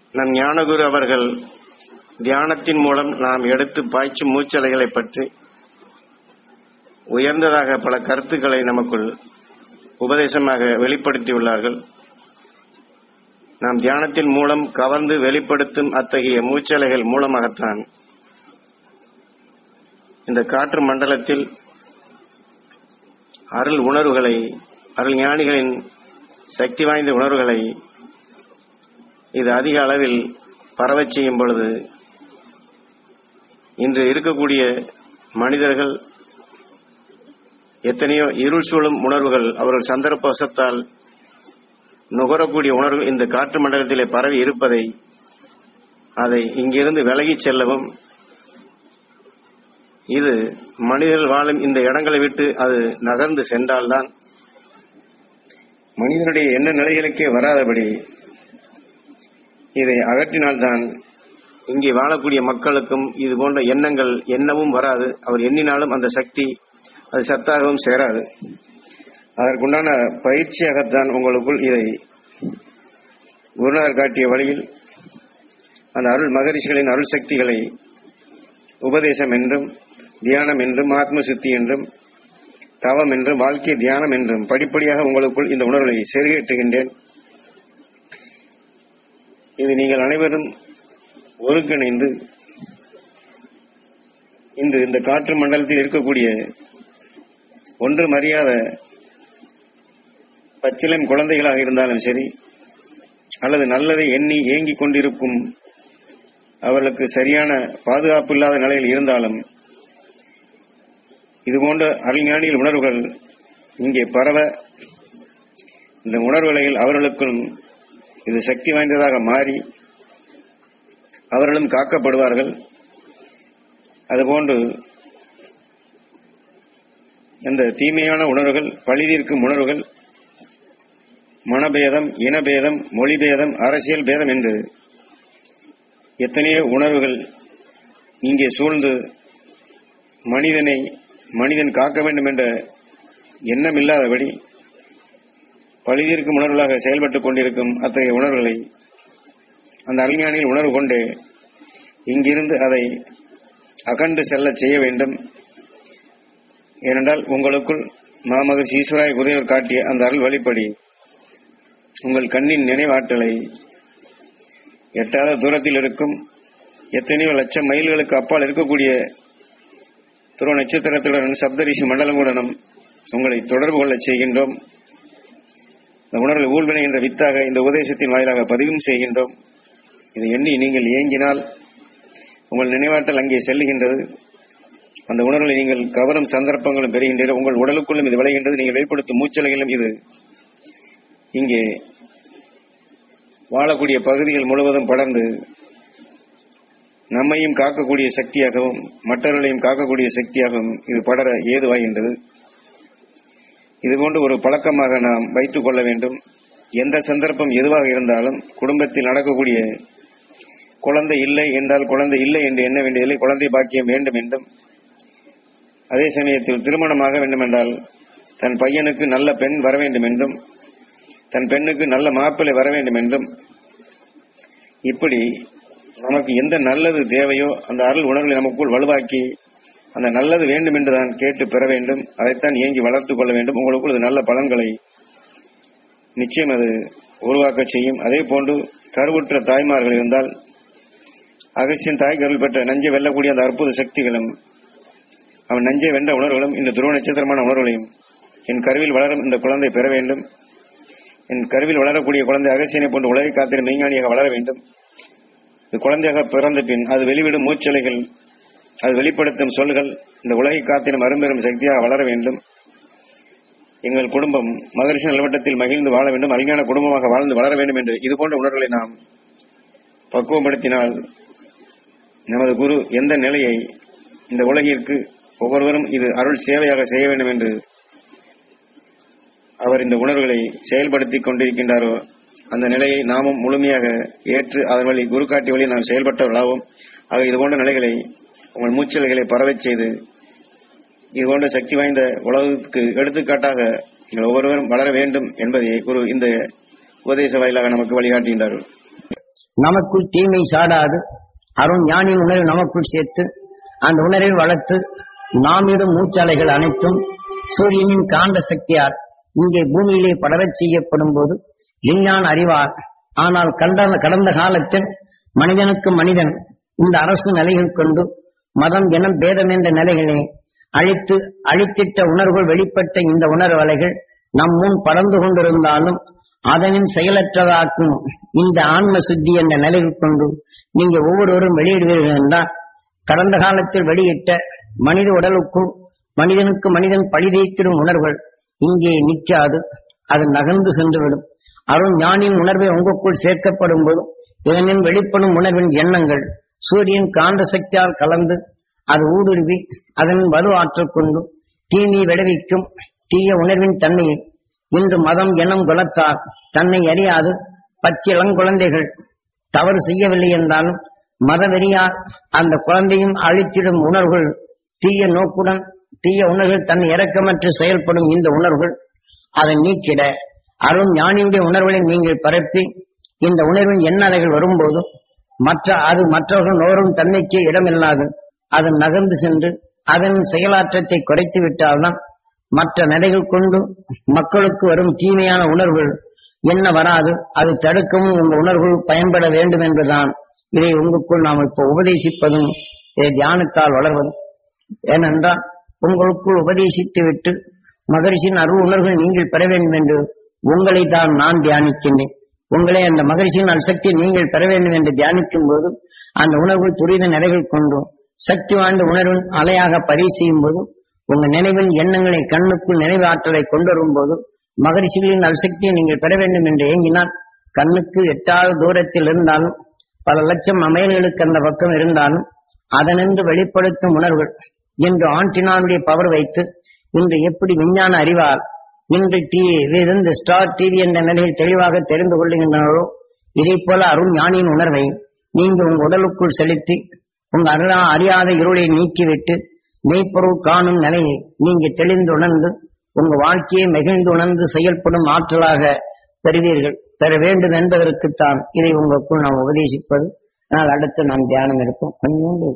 நம் ஞானகுரு அவர்கள் தியானத்தின் மூலம் நாம் எடுத்து பாய்ச்சும் மூச்சலைகளை பற்றி உயர்ந்ததாக பல கருத்துக்களை நமக்குள் உபதேசமாக வெளிப்படுத்தியுள்ளார்கள் நாம் தியானத்தின் மூலம் கவர்ந்து வெளிப்படுத்தும் அத்தகைய மூச்சலைகள் மூலமாகத்தான் இந்த காற்று மண்டலத்தில் அருள் உணர்வுகளை அருள் ஞானிகளின் சக்தி வாய்ந்த உணர்வுகளை இது அதிக அளவில் பரவச் செய்யும் பொழுது இன்று இருக்கக்கூடிய மனிதர்கள் எத்தனையோ இருள் சூழும் உணர்வுகள் அவர்கள் சந்தர்ப்பவசத்தால் நுகரக்கூடிய உணர்வு இந்த காற்று மண்டலத்திலே பரவி இருப்பதை அதை இங்கிருந்து விலகிச் செல்லவும் இது மனிதர்கள் வாழும் இந்த இடங்களை விட்டு அது நகர்ந்து சென்றால்தான் மனிதனுடைய எண்ண நிலைகளுக்கே வராதபடி இதை அகற்றினால்தான் இங்கே வாழக்கூடிய மக்களுக்கும் இது போன்ற எண்ணங்கள் எண்ணவும் வராது அவர் எண்ணினாலும் அந்த சக்தி அது சத்தாகவும் சேராது அதற்குண்டான பயிற்சியாகத்தான் உங்களுக்குள் இதை குருநாதர் காட்டிய வழியில் அந்த அருள் மகரிஷிகளின் அருள் சக்திகளை உபதேசம் என்றும் தியானம் என்றும் ஆத்ம சுத்தி என்றும் தவம் என்றும் வாழ்க்கை தியானம் என்றும் படிப்படியாக உங்களுக்குள் இந்த உணர்வுகளை செருகேற்றுகின்றேன் இது நீங்கள் அனைவரும் ஒருங்கிணைந்து இன்று இந்த காற்று மண்டலத்தில் இருக்கக்கூடிய ஒன்றும் அறியாத பச்சிலம் குழந்தைகளாக இருந்தாலும் சரி அல்லது நல்லதை எண்ணி ஏங்கிக் கொண்டிருக்கும் அவர்களுக்கு சரியான பாதுகாப்பு இல்லாத நிலையில் இருந்தாலும் இதுபோன்ற அறிஞானிகள் உணர்வுகள் இங்கே பரவ இந்த உணர்வுகளில் அவர்களுக்கும் இது சக்தி வாய்ந்ததாக மாறி அவர்களும் காக்கப்படுவார்கள் அதுபோன்று இந்த தீமையான உணர்வுகள் பழிதீர்க்கும் உணர்வுகள் மனபேதம் இனபேதம் மொழிபேதம் அரசியல் பேதம் என்று எத்தனையோ உணர்வுகள் இங்கே சூழ்ந்து மனிதனை மனிதன் காக்க வேண்டும் என்ற எண்ணம் இல்லாதபடி பழிதீர்க்கும் உணர்வுகளாக செயல்பட்டுக் கொண்டிருக்கும் அத்தகைய உணர்வுகளை அந்த அறிஞானிகள் உணர்வு கொண்டு இங்கிருந்து அதை அகண்டு செல்ல செய்ய வேண்டும் ஏனென்றால் உங்களுக்குள் மாமகர் ஈஸ்வராய குருவர் காட்டிய அந்த அருள் வழிப்படி உங்கள் கண்ணின் நினைவாற்றலை எட்டாத தூரத்தில் இருக்கும் எத்தனையோ லட்சம் மைல்களுக்கு அப்பால் இருக்கக்கூடிய துருவ நட்சத்திரத்துடன் சப்தரிஷி மண்டலங்களுடனும் உங்களை தொடர்பு கொள்ளச் செய்கின்றோம் இந்த உணர்வை ஊழ்வினை என்ற வித்தாக இந்த உபதேசத்தின் வாயிலாக பதிவும் செய்கின்றோம் இதை எண்ணி நீங்கள் இயங்கினால் உங்கள் நினைவாற்றல் அங்கே செல்லுகின்றது அந்த உணர்வுகளை நீங்கள் கவரும் சந்தர்ப்பங்களும் பெறுகின்றீர்கள் உங்கள் உடலுக்குள்ளும் இது விளைகின்றது நீங்கள் வெளிப்படுத்தும் மூச்சலைகளும் இது இங்கே வாழக்கூடிய பகுதிகள் முழுவதும் படர்ந்து நம்மையும் காக்கக்கூடிய சக்தியாகவும் மற்றவர்களையும் காக்கக்கூடிய சக்தியாகவும் இது படர ஏதுவாகின்றது இதுபோன்று ஒரு பழக்கமாக நாம் வைத்துக் கொள்ள வேண்டும் எந்த சந்தர்ப்பம் எதுவாக இருந்தாலும் குடும்பத்தில் நடக்கக்கூடிய குழந்தை இல்லை என்றால் குழந்தை இல்லை என்று எண்ண வேண்டியதில்லை குழந்தை பாக்கியம் வேண்டும் என்றும் அதே சமயத்தில் திருமணமாக வேண்டும் என்றால் தன் பையனுக்கு நல்ல பெண் வர வேண்டும் என்றும் தன் பெண்ணுக்கு நல்ல மாப்பிள்ளை வர வேண்டும் என்றும் இப்படி நமக்கு எந்த நல்லது தேவையோ அந்த அருள் உணர்வுகளை நமக்குள் வலுவாக்கி அந்த நல்லது வேண்டும் என்றுதான் கேட்டு பெற வேண்டும் அதைத்தான் ஏங்கி வளர்த்துக் கொள்ள வேண்டும் உங்களுக்குள் அது நல்ல பலன்களை நிச்சயம் அது உருவாக்க செய்யும் அதே போன்று கருவுற்ற தாய்மார்கள் இருந்தால் அகசியன் தாய் கருள் பெற்ற நஞ்சை வெல்லக்கூடிய அந்த அற்புத சக்திகளும் அவன் நஞ்சை வென்ற உணர்வுகளும் இந்த துருவ நட்சத்திரமான உணர்வுகளையும் என் கருவில் வளரும் இந்த குழந்தை பெற வேண்டும் என் கருவில் வளரக்கூடிய குழந்தை அகசியனை போன்று உலகை காத்திர மெய்ஞானியாக வளர வேண்டும் இது குழந்தையாக பிறந்த பின் அது வெளிவிடும் மூச்சலைகள் அது வெளிப்படுத்தும் சொல்கள் இந்த உலகை காத்திடும் அரும்பெரும் சக்தியாக வளர வேண்டும் எங்கள் குடும்பம் மகரிஷி நல்வட்டத்தில் மகிழ்ந்து வாழ வேண்டும் அறிஞான குடும்பமாக வாழ்ந்து வளர வேண்டும் என்று இது போன்ற உணர்வுகளை நாம் பக்குவப்படுத்தினால் நமது குரு எந்த நிலையை இந்த உலகிற்கு ஒவ்வொருவரும் இது அருள் சேவையாக செய்ய வேண்டும் என்று அவர் இந்த உணர்வுகளை செயல்படுத்திக் கொண்டிருக்கின்றாரோ அந்த நிலையை நாமும் முழுமையாக ஏற்று அதன் வழி குரு காட்டி வழி நாம் செயல்பட்டவர்களாகவும் ஆக இது போன்ற நிலைகளை உங்கள் மூச்சல்களை பரவச் செய்து இது போன்ற சக்தி வாய்ந்த உலகத்துக்கு எடுத்துக்காட்டாக நீங்கள் ஒவ்வொருவரும் வளர வேண்டும் என்பதை குரு இந்த உபதேச வாயிலாக நமக்கு வழிகாட்டுகின்றார்கள் நமக்குள் தீமை சாடாது அருண் ஞானின் உணர்வை நமக்குள் சேர்த்து அந்த உணர்வை வளர்த்து நாமிடும் மூச்சாலைகள் அனைத்தும் சூரியனின் காந்த சக்தியால் இங்கே பூமியிலே படரச் செய்யப்படும் போது விஞ்ஞான அறிவார் ஆனால் கண்ட கடந்த காலத்தில் மனிதனுக்கு மனிதன் இந்த அரசு நிலைகள் கொண்டு மதம் எனம் பேதம் என்ற நிலைகளை அழித்து அழித்திட்ட உணர்வுகள் வெளிப்பட்ட இந்த உணர்வலைகள் நம் முன் பறந்து கொண்டிருந்தாலும் அதனின் செயலற்றதாக்கும் இந்த ஆன்ம சுத்தி என்ற நிலையில் கொண்டு நீங்க ஒவ்வொருவரும் வெளியிடுவீர்கள் என்றால் கடந்த காலத்தில் வெளியிட்ட மனித உடலுக்குள் மனிதனுக்கு மனிதன் பழிதீர்த்திடும் உணர்வுகள் இங்கே நிற்காது அது நகர்ந்து சென்றுவிடும் அருண் ஞானியின் உணர்வை உங்களுக்குள் சேர்க்கப்படும் போது இதனின் வெளிப்படும் உணர்வின் எண்ணங்கள் சூரியன் காந்த சக்தியால் கலந்து அது ஊடுருவி அதன் வலு ஆற்றல் கொண்டு தீமை விளைவிக்கும் தீய உணர்வின் தன்மையை இன்று மதம் எண்ணம் குலத்தால் தன்னை அறியாது பச்சை இளங்குழந்தைகள் தவறு செய்யவில்லை என்றாலும் மதவெறியால் அந்த குழந்தையும் அழித்திடும் உணர்வுகள் தீய நோக்குடன் தீய உணர்வுகள் தன் இறக்கமற்று செயல்படும் இந்த உணர்வுகள் அதை நீக்கிட அருண் ஞானியுடைய உணர்வுகளை நீங்கள் பரப்பி இந்த உணர்வின் எண்ணலைகள் வரும்போது மற்ற அது மற்றவர்கள் நோரும் தன்மைக்கு இடமில்லாது அது நகர்ந்து சென்று அதன் செயலாற்றத்தை குறைத்து விட்டால்தான் மற்ற நிலைகள் கொண்டு மக்களுக்கு வரும் தீமையான உணர்வுகள் என்ன வராது அது தடுக்கவும் உங்க உணர்வுகள் பயன்பட வேண்டும் என்றுதான் இதை உங்களுக்குள் நாம் இப்போ உபதேசிப்பதும் இதை தியானத்தால் வளர்வதும் ஏனென்றால் உங்களுக்குள் உபதேசித்து விட்டு மகரிஷின் அருள் உணர்வுகள் நீங்கள் பெற வேண்டும் என்று உங்களை தான் நான் தியானிக்கின்றேன் உங்களை அந்த மகரிஷியின் அசக்தியை நீங்கள் பெற வேண்டும் என்று தியானிக்கும் போது அந்த உணர்வு துரித நிலைகள் கொண்டு சக்தி வாய்ந்த உணர்வின் அலையாக பதிவு செய்யும் போது உங்க நினைவின் எண்ணங்களை கண்ணுக்குள் நினைவு ஆற்றலை கொண்டு வரும் போது மகரிஷிகளின் அசக்தியை நீங்கள் பெற வேண்டும் என்று ஏங்கினால் கண்ணுக்கு எட்டாவது தூரத்தில் இருந்தாலும் பல லட்சம் அமையல்களுக்கு அந்த பக்கம் இருந்தாலும் அதனின்று வெளிப்படுத்தும் உணர்வுகள் இன்று ஆண்டினானுடைய பவர் வைத்து இன்று எப்படி விஞ்ஞான அறிவால் இன்று டிவி இருந்து ஸ்டார் டிவி என்ற நிலையில் தெளிவாக தெரிந்து கொள்ளுகின்றனரோ இதே போல அருண் ஞானியின் உணர்வை நீங்க உங்க உடலுக்குள் செலுத்தி உங்க அருளா அறியாத இருளை நீக்கிவிட்டு மெய்ப்பொருள் காணும் நிலையை நீங்க தெளிந்து உணர்ந்து உங்க வாழ்க்கையை மகிழ்ந்து உணர்ந்து செயல்படும் ஆற்றலாக பெறுவீர்கள் பெற வேண்டும் என்பதற்குத்தான் இதை உங்களுக்குள் நாம் உபதேசிப்பது ஆனால் அடுத்து நாம் தியானம் இருப்போம் கொஞ்சம்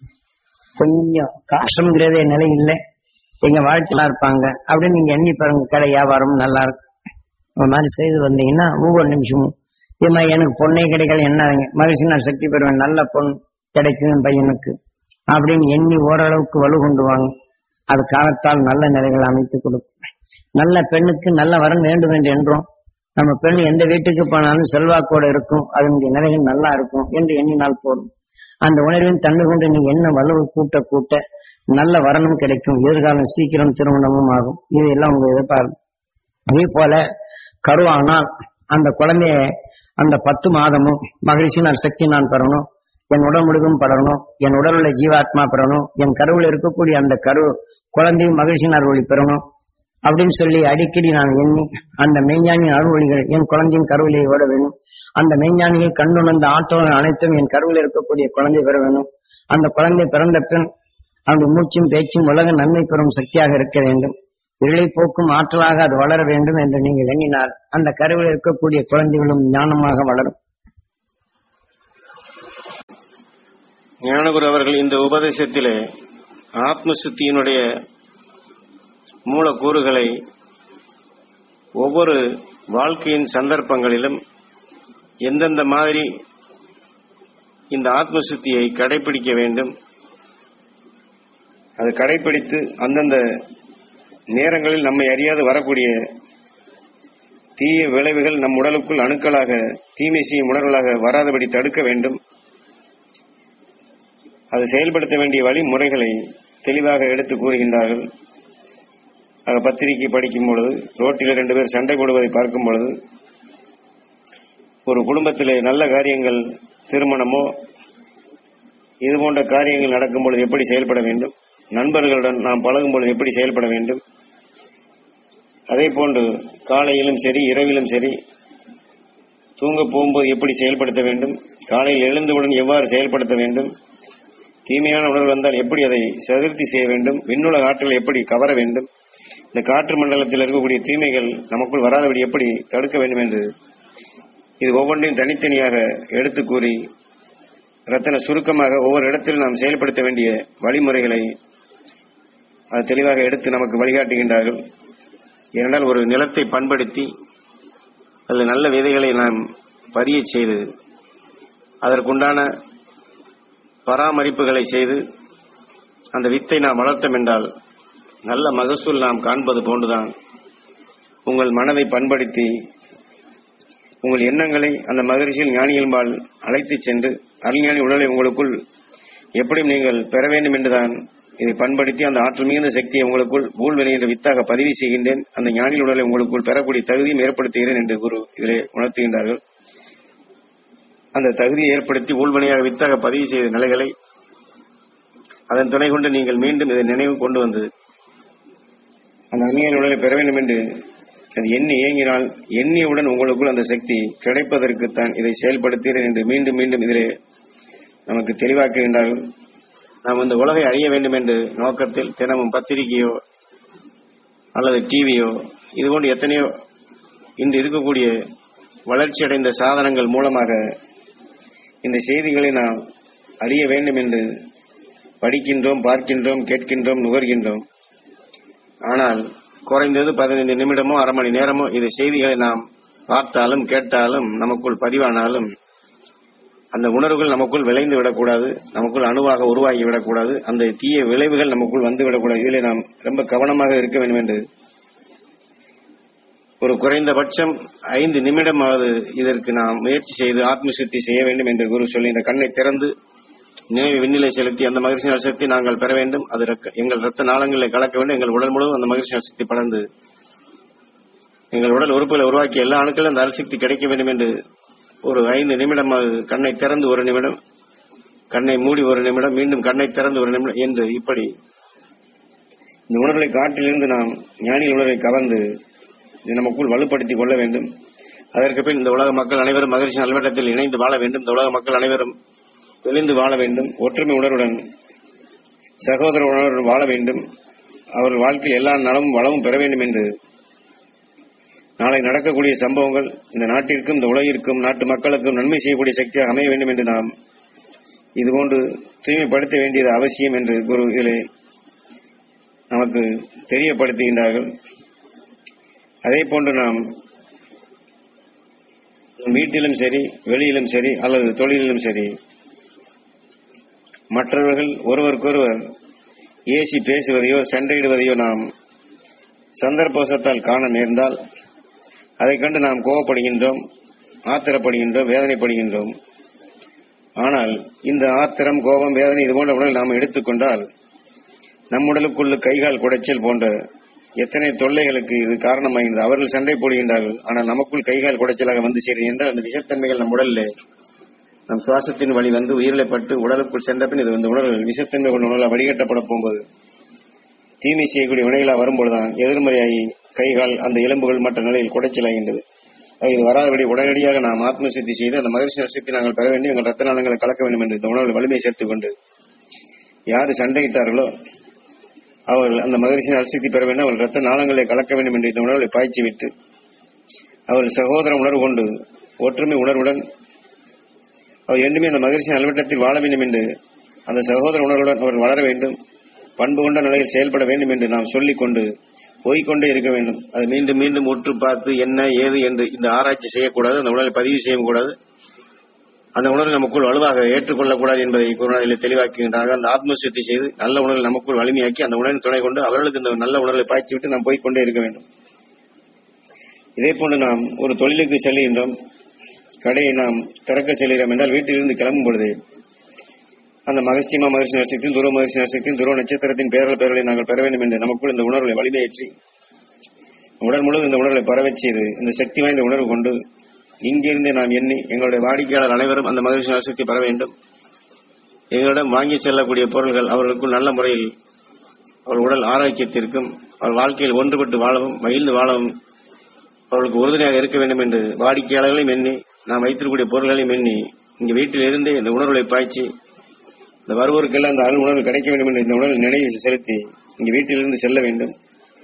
கொஞ்சம் காசுங்கிறதே நிலை இல்லை எங்க வாழ்க்கையா இருப்பாங்க அப்படின்னு நீங்க எண்ணி பாருங்க கடை வியாபாரம் நல்லா இருக்கும் இந்த மாதிரி செய்து வந்தீங்கன்னா ஒவ்வொரு நிமிஷமும் இது மாதிரி எனக்கு பொண்ணே கிடைக்கல என்ன மகிழ்ச்சி நான் சக்தி பெறுவேன் நல்ல பொண்ணு கிடைக்கும் என் பையனுக்கு அப்படின்னு எண்ணி ஓரளவுக்கு வலு கொண்டு வாங்க அது காலத்தால் நல்ல நிலைகள் அமைத்து கொடுக்கும் நல்ல பெண்ணுக்கு நல்ல வரன் வேண்டும் என்று என்றோம் நம்ம பெண் எந்த வீட்டுக்கு போனாலும் செல்வாக்கோடு இருக்கும் அதனுடைய நிலைகள் நல்லா இருக்கும் என்று எண்ணினால் போதும் அந்த உணர்வின் தன்மை கொண்டு நீ என்ன வலுவை கூட்ட கூட்ட நல்ல வரணும் கிடைக்கும் எதிர்காலம் சீக்கிரம் திருமணமும் ஆகும் இது எல்லாம் உங்க எதிர்பார்ப்பு அதே போல கருவானால் அந்த குழந்தைய அந்த பத்து மாதமும் மகிழ்ச்சி நான் சக்தி நான் பெறணும் என் உடல் முழுதும் படரணும் என் உடல் உள்ள ஜீவாத்மா பெறணும் என் கருவில் இருக்கக்கூடிய அந்த கரு குழந்தையும் மகிழ்ச்சி அருள்வழி பெறணும் அப்படின்னு சொல்லி அடிக்கடி நான் எண்ணி அந்த மெய்ஞானியின் அருள்வழிகள் என் குழந்தையின் கருவிலே ஓட வேணும் அந்த மெய்ஞானிகள் கண்டுணர்ந்த ஆற்றல்கள் அனைத்தும் என் கருவில் இருக்கக்கூடிய குழந்தை பெற வேணும் அந்த குழந்தை பிறந்த பின் அவனுடைய மூச்சும் பேச்சும் உலக நன்மை பெறும் சக்தியாக இருக்க வேண்டும் இருளை போக்கும் ஆற்றலாக அது வளர வேண்டும் என்று நீங்கள் எண்ணினால் அந்த கருவில் இருக்கக்கூடிய குழந்தைகளும் ஞானமாக வளரும் ஞானகுரு அவர்கள் இந்த உபதேசத்திலே ஆத்மசுத்தியினுடைய மூலக்கூறுகளை ஒவ்வொரு வாழ்க்கையின் சந்தர்ப்பங்களிலும் எந்தெந்த மாதிரி இந்த ஆத்மசுத்தியை கடைபிடிக்க வேண்டும் அது கடைபிடித்து அந்தந்த நேரங்களில் நம்மை அறியாது வரக்கூடிய தீய விளைவுகள் நம் உடலுக்குள் அணுக்களாக தீமை செய்யும் உணர்வுகளாக வராதபடி தடுக்க வேண்டும் அது செயல்படுத்த வேண்டிய வழிமுறைகளை தெளிவாக எடுத்து கூறுகின்றார்கள் ஆக பத்திரிகை படிக்கும் பொழுது ரோட்டில் ரெண்டு பேர் சண்டை போடுவதை பார்க்கும் பொழுது ஒரு குடும்பத்திலே நல்ல காரியங்கள் திருமணமோ இது போன்ற காரியங்கள் நடக்கும் பொழுது எப்படி செயல்பட வேண்டும் நண்பர்களுடன் நாம் பழகும் பொழுது எப்படி செயல்பட வேண்டும் அதே போன்று காலையிலும் சரி இரவிலும் சரி தூங்க போகும்போது எப்படி செயல்படுத்த வேண்டும் காலையில் எழுந்தவுடன் எவ்வாறு செயல்படுத்த வேண்டும் தீமையான உணர்வு வந்தால் எப்படி அதை சதுர்த்தி செய்ய வேண்டும் விண்ணுலக ஆற்றலை எப்படி கவர வேண்டும் இந்த காற்று மண்டலத்தில் இருக்கக்கூடிய தீமைகள் நமக்குள் வராதபடி எப்படி தடுக்க வேண்டும் என்று இது ஒவ்வொன்றையும் தனித்தனியாக எடுத்து கூறி ரத்தன சுருக்கமாக ஒவ்வொரு இடத்தில் நாம் செயல்படுத்த வேண்டிய வழிமுறைகளை அது தெளிவாக எடுத்து நமக்கு வழிகாட்டுகின்றார்கள் ஏனென்றால் ஒரு நிலத்தை பண்படுத்தி அதில் நல்ல விதைகளை நாம் பதிய செய்து அதற்குண்டான பராமரிப்புகளை செய்து அந்த வித்தை நாம் வளர்த்தோம் என்றால் நல்ல மகசூல் நாம் காண்பது போன்றுதான் உங்கள் மனதை பண்படுத்தி உங்கள் எண்ணங்களை அந்த மகிழ்ச்சியில் ஞானியல்பால் அழைத்துச் சென்று அருள்ஞானி உடலை உங்களுக்குள் எப்படியும் நீங்கள் பெற வேண்டும் என்றுதான் இதை பண்படுத்தி அந்த ஆற்றல் மிகுந்த சக்தியை உங்களுக்குள் ஊழ்வினை என்ற வித்தாக பதிவு செய்கின்றேன் அந்த ஞானியின் உடலை உங்களுக்குள் பெறக்கூடிய தகுதியும் ஏற்படுத்துகிறேன் என்று குரு இதிலே உணர்த்துகின்றார்கள் அந்த தகுதியை ஏற்படுத்தி ஊழ்வினையாக வித்தாக பதிவு செய்த நிலைகளை அதன் துணை கொண்டு நீங்கள் மீண்டும் இதை நினைவு கொண்டு வந்து அந்த அந்நியன் உடலை பெற வேண்டும் என்று அது எண்ணி இயங்கினால் எண்ணியவுடன் உங்களுக்குள் அந்த சக்தி கிடைப்பதற்குத்தான் இதை செயல்படுத்துகிறேன் என்று மீண்டும் மீண்டும் இதிலே நமக்கு தெளிவாக்குகின்றார்கள் நாம் இந்த உலகை அறிய வேண்டும் என்று நோக்கத்தில் தினமும் பத்திரிகையோ அல்லது டிவியோ இது போன்று எத்தனையோ இன்று இருக்கக்கூடிய வளர்ச்சியடைந்த சாதனங்கள் மூலமாக இந்த செய்திகளை நாம் அறிய வேண்டும் என்று படிக்கின்றோம் பார்க்கின்றோம் கேட்கின்றோம் நுகர்கின்றோம் ஆனால் குறைந்தது பதினைந்து நிமிடமோ அரை மணி நேரமோ இது செய்திகளை நாம் பார்த்தாலும் கேட்டாலும் நமக்குள் பதிவானாலும் அந்த உணர்வுகள் நமக்குள் விளைந்து விடக்கூடாது நமக்குள் அணுவாக உருவாகி விடக்கூடாது அந்த தீய விளைவுகள் நமக்குள் வந்து விடக்கூடாது இதில் நாம் ரொம்ப கவனமாக இருக்க வேண்டும் என்று ஒரு குறைந்தபட்சம் ஐந்து நிமிடமாவது இதற்கு நாம் முயற்சி செய்து ஆத்ம சுத்தி செய்ய வேண்டும் என்று குரு சொல்லி இந்த கண்ணை திறந்து நினைவு விண்ணிலை செலுத்தி அந்த மகிழ்ச்சி சக்தி நாங்கள் பெற வேண்டும் அது ரக்க- எங்கள் ரத்த நாளங்களை கலக்க வேண்டும் எங்கள் உடல் முழுவதும் அந்த மகிழ்ச்சி சக்தி படர்ந்து எங்கள் உடல் உறுப்புகளை உருவாக்கிய எல்லா அணுக்களும் அந்த அரிசக்தி கிடைக்க வேண்டும் என்று ஒரு ஐந்து நிமிடம் அது கண்ணை திறந்து ஒரு நிமிடம் கண்ணை மூடி ஒரு நிமிடம் மீண்டும் கண்ணை திறந்து ஒரு நிமிடம் என்று இப்படி இந்த உணர்வுகளை காற்றிலிருந்து நாம் ஞானிகள் உணர்வை கவர்ந்து இதை நமக்குள் வலுப்படுத்திக் கொள்ள வேண்டும் அதற்கு பின் இந்த உலக மக்கள் அனைவரும் மகிழ்ச்சி நல்வட்டத்தில் இணைந்து வாழ வேண்டும் இந்த உலக மக்கள் அனைவரும் தெளிந்து வாழ வேண்டும் ஒற்றுமை உணர்வுடன் சகோதர உணர்வுடன் வாழ வேண்டும் அவர்கள் வாழ்க்கையில் எல்லா நலமும் வளமும் பெற வேண்டும் என்று நாளை நடக்கக்கூடிய சம்பவங்கள் இந்த நாட்டிற்கும் இந்த உலகிற்கும் நாட்டு மக்களுக்கும் நன்மை செய்யக்கூடிய சக்தியாக அமைய வேண்டும் என்று நாம் இதுபோன்று தூய்மைப்படுத்த வேண்டியது அவசியம் என்று குரு இதிலே நமக்கு தெரியப்படுத்துகின்றார்கள் அதே போன்று நாம் வீட்டிலும் சரி வெளியிலும் சரி அல்லது தொழிலிலும் சரி மற்றவர்கள் ஒருவருக்கொருவர் ஏசி பேசுவதையோ சண்டையிடுவதையோ நாம் சந்தர்ப்பவசத்தால் காண நேர்ந்தால் அதைக் கண்டு நாம் கோபப்படுகின்றோம் ஆத்திரப்படுகின்றோம் வேதனைப்படுகின்றோம் ஆனால் இந்த ஆத்திரம் கோபம் வேதனை இது போன்ற உடல் நாம் எடுத்துக்கொண்டால் நம் உடலுக்குள்ள கைகால் குடைச்சல் போன்ற எத்தனை தொல்லைகளுக்கு இது காரணமாகின்றது அவர்கள் சண்டை போடுகின்றார்கள் ஆனால் நமக்குள் கைகால் குடைச்சலாக வந்து சேரும் என்றால் அந்த விஷத்தன்மைகள் நம் உடலில் நம் சுவாசத்தின் வழி வந்து உயிரிலை பட்டு உடலுக்குள் சென்ற பின் இது இந்த உணர்வுகள் விஷத்தன்மை கொண்ட உணர்வுகள் வடிகட்டப்பட போகும்போது தீமை செய்யக்கூடிய வினைகளாக வரும்பொழுதுதான் எதிர்மறையாகி கைகால் அந்த எலும்புகள் மற்ற நிலையில் குடைச்சலாகின்றது ஆக இது வராதபடி உடனடியாக நாம் ஆத்ம சுத்தி செய்து அந்த மகிழ்ச்சி நஷ்டத்தை நாங்கள் பெற வேண்டும் எங்கள் ரத்த நாளங்களை கலக்க வேண்டும் என்று இந்த உணர்வு வலிமை சேர்த்துக் கொண்டு யார் சண்டையிட்டார்களோ அவர்கள் அந்த மகிழ்ச்சி நல்சக்தி பெற வேண்டும் அவர்கள் ரத்த நாளங்களை கலக்க வேண்டும் என்று இந்த உணர்வை பாய்ச்சி விட்டு அவர்கள் சகோதர உணர்வு கொண்டு ஒற்றுமை உணர்வுடன் அவர் என்றுமே அந்த மகிழ்ச்சி நல்வட்டத்தில் வாழ வேண்டும் என்று அந்த சகோதர உணர்வுடன் அவர் வளர வேண்டும் பண்பு கொண்ட நிலையில் செயல்பட வேண்டும் என்று நாம் சொல்லிக் கொண்டு போய்க்கொண்டே இருக்க வேண்டும் அது மீண்டும் மீண்டும் உற்று பார்த்து என்ன ஏது என்று இந்த ஆராய்ச்சி செய்யக்கூடாது அந்த உணர்வை பதிவு செய்யக்கூடாது அந்த உணர்வை நமக்குள் வலுவாக ஏற்றுக்கொள்ளக்கூடாது என்பதை குருநாதிலே தெளிவாக்குகின்றார்கள் அந்த ஆத்மசுத்தி செய்து நல்ல உணர்வை நமக்குள் வலிமையாக்கி அந்த உணர்வின் துணை கொண்டு அவர்களுக்கு இந்த நல்ல உணர்வை பாய்ச்சி விட்டு நாம் போய்க்கொண்டே இருக்க வேண்டும் இதே போன்று நாம் ஒரு தொழிலுக்கு செல்கின்றோம் கடையை நாம் திறக்க செல்கிறோம் என்றால் வீட்டிலிருந்து கிளம்பும் பொழுது அந்த மகஸ்திமா மகர்ஷி நட்சத்திரத்தின் துருவ மகர்ஷி நட்சத்திரத்தின் துருவ நட்சத்திரத்தின் பெயர்கள் பெயர்களை நாங்கள் பெற வேண்டும் என்று நமக்குள் இந்த உணர்வுகளை வலிமையேற்றி உடல் முழு இந்த உணர்வை பரவச் செய்து இந்த சக்தி வாய்ந்த உணர்வு கொண்டு இங்கிருந்து நாம் எண்ணி எங்களுடைய வாடிக்கையாளர் அனைவரும் அந்த மகிழ்ச்சி நலசக்தி பெற வேண்டும் எங்களிடம் வாங்கி செல்லக்கூடிய பொருள்கள் அவர்களுக்குள் நல்ல முறையில் அவர் உடல் ஆரோக்கியத்திற்கும் அவர் வாழ்க்கையில் ஒன்றுபட்டு வாழவும் மகிழ்ந்து வாழவும் அவர்களுக்கு உறுதுணையாக இருக்க வேண்டும் என்று வாடிக்கையாளர்களையும் எண்ணி நாம் வைத்திருக்கக்கூடிய பொருள்களையும் எண்ணி இங்கு வீட்டில் இருந்தே இந்த உணர்வுகளை பாய்ச்சி இந்த வருவோருக்கெல்லாம் அந்த அருள் உணர்வு கிடைக்க வேண்டும் என்று இந்த உணர்வு நினைவு செலுத்தி இங்கு வீட்டிலிருந்து செல்ல வேண்டும்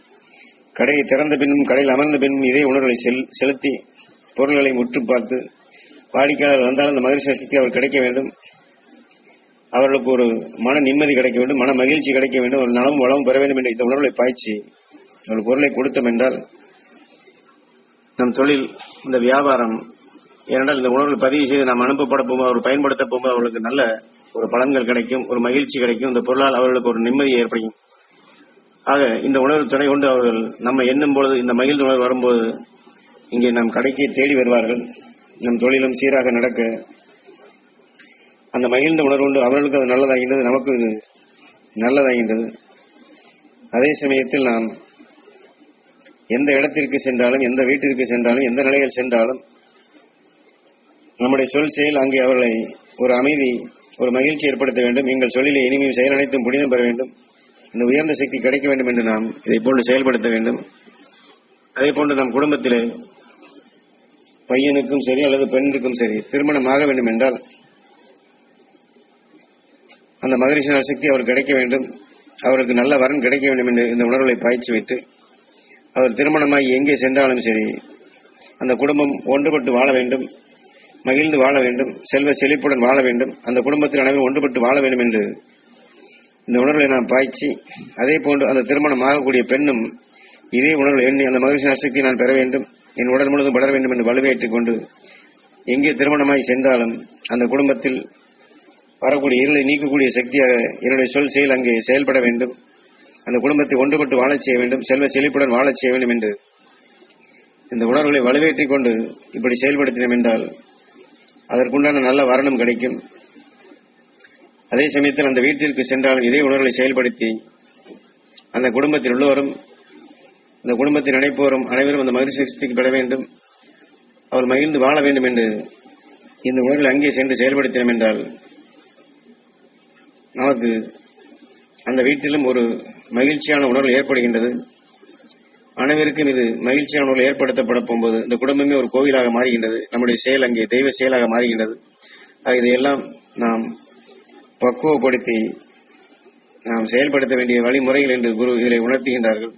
கடையை திறந்த பின்னும் கடையில் அமர்ந்த பின்னும் இதே உணர்வுகளை செல்- செலுத்தி பொருள்களை முற்று பார்த்து வாடிக்கையாளர் வந்தாலும் அந்த மகிழ்ச்சி சக்தி அவர் கிடைக்க வேண்டும் அவர்களுக்கு ஒரு மன நிம்மதி கிடைக்க வேண்டும் மன மகிழ்ச்சி கிடைக்க வேண்டும் ஒரு நலமும் வளமும் பெற வேண்டும் என்ற இந்த உணர்வுகளை பாய்ச்சி ஒரு பொருளை கொடுத்தோம் என்றால் நம் தொழில் இந்த வியாபாரம் ஏனென்றால் இந்த உணர்வுகள் பதிவு செய்து நாம் அனுப்பப்பட போகும்போது அவர் பயன்படுத்த போகும்போது அவர்களுக்கு நல்ல ஒரு பலன்கள் கிடைக்கும் ஒரு மகிழ்ச்சி கிடைக்கும் இந்த பொருளால் அவர்களுக்கு ஒரு நிம்மதி ஏற்படும் ஆக இந்த உணர்வு துணை கொண்டு அவர்கள் நம்ம எண்ணும் பொழுது இந்த மகிழ்ந்த உணர்வு வரும்போது இங்கே நம் கடைக்கு தேடி வருவார்கள் நம் தொழிலும் சீராக நடக்க அந்த மகிழ்ந்த உணர்வு கொண்டு அவர்களுக்கு அது நல்லதாகின்றது நமக்கு இது நல்லதாகின்றது அதே சமயத்தில் நாம் எந்த இடத்திற்கு சென்றாலும் எந்த வீட்டிற்கு சென்றாலும் எந்த நிலையில் சென்றாலும் நம்முடைய சொல் செயல் அங்கே அவர்களை ஒரு அமைதி ஒரு மகிழ்ச்சி ஏற்படுத்த வேண்டும் எங்கள் சொல்லிலே இனிமையும் செயல் அனைத்தும் புனிதம் பெற வேண்டும் இந்த உயர்ந்த சக்தி கிடைக்க வேண்டும் என்று நாம் இதை போன்று செயல்படுத்த வேண்டும் அதே போன்று நம் குடும்பத்திலே பையனுக்கும் சரி அல்லது பெண்ணுக்கும் சரி திருமணம் ஆக வேண்டும் என்றால் அந்த மகரிஷி சக்தி அவர் கிடைக்க வேண்டும் அவருக்கு நல்ல வரன் கிடைக்க வேண்டும் என்று இந்த உணர்வுகளை பாய்ச்சி விட்டு அவர் திருமணமாகி எங்கே சென்றாலும் சரி அந்த குடும்பம் ஒன்றுபட்டு வாழ வேண்டும் மகிழ்ந்து வாழ வேண்டும் செல்வ செழிப்புடன் வாழ வேண்டும் அந்த குடும்பத்தில் அனைவரும் ஒன்றுபட்டு வாழ வேண்டும் என்று இந்த உணர்வுகளை நாம் பாய்ச்சி அதே போன்று அந்த திருமணம் ஆகக்கூடிய பெண்ணும் இதே உணர்வு எண்ணி அந்த மகிழ்ச்சி சக்தி நான் பெற வேண்டும் என் உடல் முழுவதும் படர வேண்டும் என்று வலுவேற்றிக் கொண்டு எங்கே திருமணமாய் சென்றாலும் அந்த குடும்பத்தில் வரக்கூடிய இருளை நீக்கக்கூடிய சக்தியாக என்னுடைய சொல் செயல் அங்கே செயல்பட வேண்டும் அந்த குடும்பத்தை ஒன்றுபட்டு வாழச் செய்ய வேண்டும் செல்வ செழிப்புடன் வாழச் செய்ய வேண்டும் என்று இந்த உணர்வுகளை வலுவேற்றிக் கொண்டு இப்படி செயல்படுத்தினோம் என்றால் அதற்குண்டான நல்ல வரணம் கிடைக்கும் அதே சமயத்தில் அந்த வீட்டிற்கு சென்றாலும் இதே உணர்வுகளை செயல்படுத்தி அந்த குடும்பத்தில் உள்ளவரும் அந்த குடும்பத்தில் நினைப்போரும் அனைவரும் அந்த மகிழ்ச்சி சக்திக்கு பெற வேண்டும் அவர் மகிழ்ந்து வாழ வேண்டும் என்று இந்த உணர்வில் அங்கே சென்று செயல்படுத்தினோம் என்றால் நமக்கு அந்த வீட்டிலும் ஒரு மகிழ்ச்சியான உணர்வு ஏற்படுகின்றது அனைவருக்கும் இது மகிழ்ச்சியான உணர்வு ஏற்படுத்தப்பட போகும்போது இந்த குடும்பமே ஒரு கோவிலாக மாறுகின்றது நம்முடைய செயல் அங்கே தெய்வ செயலாக மாறுகின்றது ஆக இதையெல்லாம் நாம் பக்குவப்படுத்தி நாம் செயல்படுத்த வேண்டிய வழிமுறைகள் என்று குரு இதை உணர்த்துகின்றார்கள்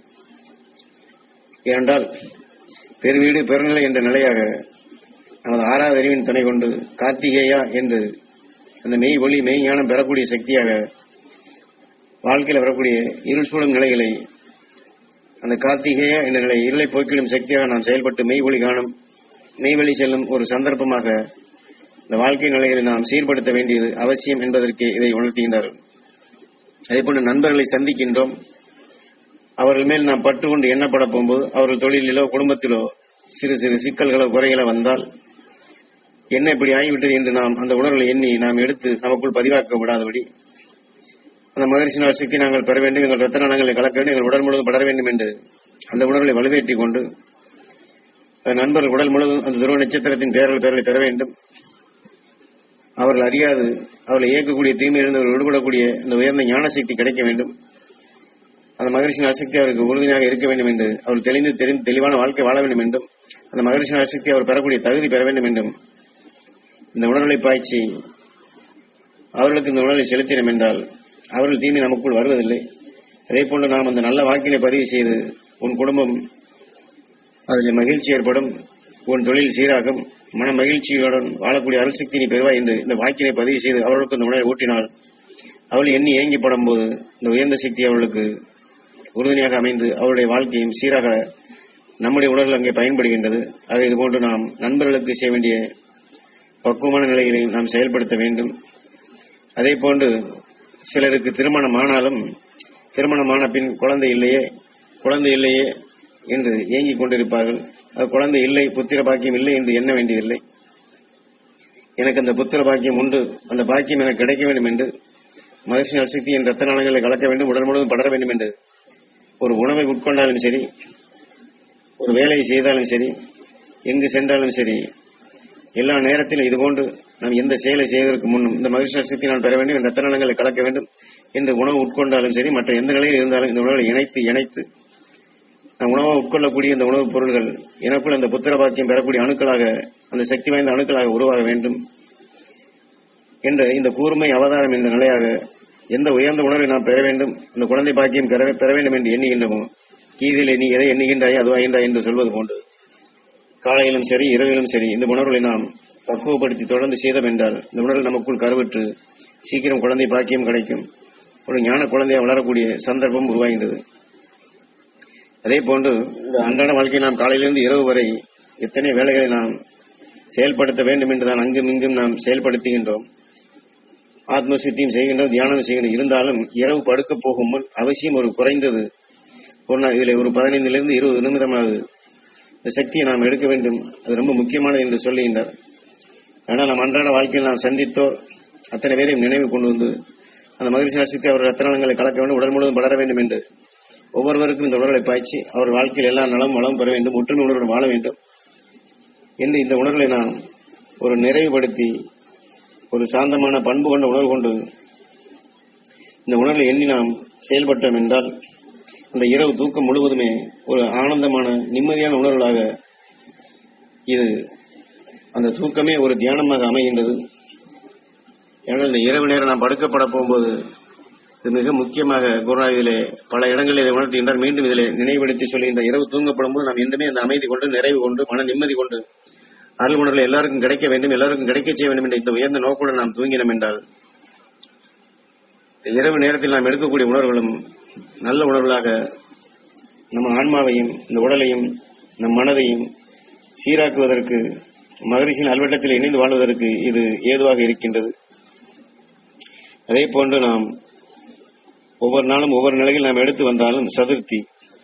ஏனென்றால் பெருவீடு பெருநிலை என்ற நிலையாக நமது ஆறாவது அறிவின் துணை கொண்டு கார்த்திகேயா என்று அந்த மெய் ஒளி மெய் ஞானம் பெறக்கூடிய சக்தியாக வாழ்க்கையில் வரக்கூடிய இருள் சூழும் நிலைகளை அந்த கார்த்திகேயா என்ற நிலை இருளை போக்கிடும் சக்தியாக நாம் செயல்பட்டு மெய் ஒளி காணும் மெய் வழி செல்லும் ஒரு சந்தர்ப்பமாக இந்த வாழ்க்கை நிலைகளை நாம் சீர்படுத்த வேண்டியது அவசியம் என்பதற்கு இதை உணர்த்துகின்றார்கள் அதேபோன்று நண்பர்களை சந்திக்கின்றோம் அவர்கள் மேல் நாம் பற்று கொண்டு எண்ணப்பட போகும்போது அவர்கள் தொழிலிலோ குடும்பத்திலோ சிறு சிறு சிக்கல்களோ குறைகளோ வந்தால் என்ன இப்படி ஆகிவிட்டது என்று நாம் அந்த உணர்வுகளை எண்ணி நாம் எடுத்து நமக்குள் பதிவாக்க விடாதபடி அந்த மகிழ்ச்சி நாள் சக்தி நாங்கள் பெற வேண்டும் எங்கள் ரத்த நாணங்களை கலக்க வேண்டும் எங்கள் உடல் முழுவதும் படர வேண்டும் என்று அந்த உணர்வுகளை வலுவேற்றிக் கொண்டு அந்த நண்பர்கள் உடல் முழுவதும் அந்த துருவ நட்சத்திரத்தின் பேரல் பேரலை பெற வேண்டும் அவர்கள் அறியாது அவர்களை இயக்கக்கூடிய தீமையிலிருந்து அவர்கள் விடுபடக்கூடிய இந்த உயர்ந்த ஞான சக்தி கிடைக்க வேண்டும் அந்த மகிழ்ச்சி சக்தி அவருக்கு உறுதுணையாக இருக்க வேண்டும் என்று அவர் தெளிந்து தெரிந்து தெளிவான வாழ்க்கை வாழ வேண்டும் என்றும் அந்த மகிழ்ச்சி சக்தி அவர் பெறக்கூடிய தகுதி பெற வேண்டும் என்றும் இந்த உணர்வுகளை பாய்ச்சி அவர்களுக்கு இந்த உணர்வை செலுத்தினோம் என்றால் அவர்கள் தீமை நமக்குள் வருவதில்லை அதே போன்று நாம் அந்த நல்ல வாக்கினை பதிவு செய்து உன் குடும்பம் அதில் மகிழ்ச்சி ஏற்படும் உன் தொழில் சீராகும் மன மகிழ்ச்சியுடன் வாழக்கூடிய அருள்சக்தி நீ பெறுவாய் என்று இந்த வாக்கினை பதிவு செய்து அவர்களுக்கு இந்த உணவை ஊட்டினால் அவள் எண்ணி ஏங்கிப்படும் போது இந்த உயர்ந்த சக்தி அவர்களுக்கு உறுதுணையாக அமைந்து அவருடைய வாழ்க்கையும் சீராக நம்முடைய உணர்வு அங்கே பயன்படுகின்றது ஆக இதுபோன்று நாம் நண்பர்களுக்கு செய்ய வேண்டிய பக்குவமான நிலைகளை நாம் செயல்படுத்த வேண்டும் அதே போன்று சிலருக்கு திருமணம் ஆனாலும் திருமணமான பின் குழந்தை இல்லையே குழந்தை இல்லையே என்று ஏங்கிக் கொண்டிருப்பார்கள் அது குழந்தை இல்லை புத்திர பாக்கியம் இல்லை என்று எண்ண வேண்டியதில்லை எனக்கு அந்த புத்திர பாக்கியம் உண்டு அந்த பாக்கியம் எனக்கு கிடைக்க வேண்டும் என்று மகிழ்ச்சி நல்சக்தியின் ரத்த நாளங்களை கலக்க வேண்டும் உடல் முழுவதும் படர வேண்டும் என்று ஒரு உணவை உட்கொண்டாலும் சரி ஒரு வேலையை செய்தாலும் சரி எங்கு சென்றாலும் சரி எல்லா நேரத்திலும் இதுபோன்று நாம் எந்த செயலை செய்வதற்கு முன்னும் இந்த மகிழ்ச்சி சக்தி நான் பெற வேண்டும் இந்த ரத்த நலங்களை கலக்க வேண்டும் என்று உணவு உட்கொண்டாலும் சரி மற்ற எந்த நிலையில் இருந்தாலும் இந்த உணவை இணைத்து இணைத்து நாம் உணவாக உட்கொள்ளக்கூடிய இந்த உணவுப் பொருள்கள் எனக்குள் அந்த புத்திர பாக்கியம் பெறக்கூடிய அணுக்களாக அந்த சக்தி வாய்ந்த அணுக்களாக உருவாக வேண்டும் என்ற இந்த கூர்மை அவதாரம் என்ற நிலையாக எந்த உயர்ந்த உணர்வை நாம் பெற வேண்டும் இந்த குழந்தை பாக்கியம் பெற பெற வேண்டும் என்று எண்ணுகின்றமோ கீதிலே நீ எதை எண்ணுகின்றாய் அதுவாகின்றாய் என்று சொல்வது போன்று காலையிலும் சரி இரவிலும் சரி இந்த உணர்வுகளை நாம் பக்குவப்படுத்தி தொடர்ந்து செய்தோம் என்றால் இந்த உணர்வு நமக்குள் கருவுற்று சீக்கிரம் குழந்தை பாக்கியம் கிடைக்கும் ஒரு ஞான குழந்தையா வளரக்கூடிய சந்தர்ப்பம் உருவாகின்றது அதே போன்று இந்த அன்றாட வாழ்க்கை நாம் காலையிலிருந்து இரவு வரை எத்தனை வேலைகளை நாம் செயல்படுத்த வேண்டும் என்றுதான் அங்கும் இங்கும் நாம் செயல்படுத்துகின்றோம் ஆத்ம சித்தியும் செய்கின்றோம் தியானம் செய்கின்றோம் இருந்தாலும் இரவு படுக்க போகும் முன் அவசியம் ஒரு குறைந்தது ஒரு நாள் இதில் ஒரு பதினைந்திலிருந்து இருபது நிமிடமாவது இந்த சக்தியை நாம் எடுக்க வேண்டும் அது ரொம்ப முக்கியமானது என்று சொல்லுகின்றார் ஆனால் நாம் அன்றாட வாழ்க்கையில் நாம் சந்தித்தோர் அத்தனை பேரையும் நினைவு கொண்டு வந்து அந்த மகிழ்ச்சி சக்தி அவர் ரத்தனங்களை கலக்க வேண்டும் உடல் முழுவதும் படர வேண்டும் என்று ஒவ்வொருவருக்கும் இந்த உணர்வை பாய்ச்சி அவர் வாழ்க்கையில் எல்லா நலம் வளம் பெற வேண்டும் ஒற்றுமை உணர்வுடன் வாழ வேண்டும் என்று இந்த உணர்வை நாம் ஒரு நிறைவுபடுத்தி ஒரு சாந்தமான பண்பு கொண்ட உணர்வு கொண்டு இந்த உணர்வை எண்ணி நாம் செயல்பட்டோம் என்றால் அந்த இரவு தூக்கம் முழுவதுமே ஒரு ஆனந்தமான நிம்மதியான உணர்வுகளாக இது அந்த தூக்கமே ஒரு தியானமாக அமைகின்றது ஏன்னா இந்த இரவு நேரம் நாம் படுக்கப்பட போகும்போது இது மிக முக்கியமாக குருநாதிலே பல இடங்களில் இதை உணர்த்துகின்றார் மீண்டும் இதில் நினைவுபடுத்தி சொல்கின்ற இரவு தூங்கப்படும் போது நாம் எந்தமே அந்த அமைதி கொண்டு நிறைவு கொண்டு மன நிம்மதி கொண்டு அருள் உணர்வு எல்லாருக்கும் கிடைக்க வேண்டும் எல்லாருக்கும் கிடைக்க செய்ய வேண்டும் என்ற இந்த உயர்ந்த நோக்குடன் நாம் தூங்கினோம் என்றால் இந்த இரவு நேரத்தில் நாம் எடுக்கக்கூடிய உணர்வுகளும் நல்ல உணர்வுகளாக நம்ம ஆன்மாவையும் இந்த உடலையும் நம் மனதையும் சீராக்குவதற்கு மகரிஷின் அல்வட்டத்தில் இணைந்து வாழ்வதற்கு இது ஏதுவாக இருக்கின்றது அதே போன்று நாம் ஒவ்வொரு நாளும் ஒவ்வொரு நிலையில் நாம் எடுத்து வந்தாலும் சதுர்த்தி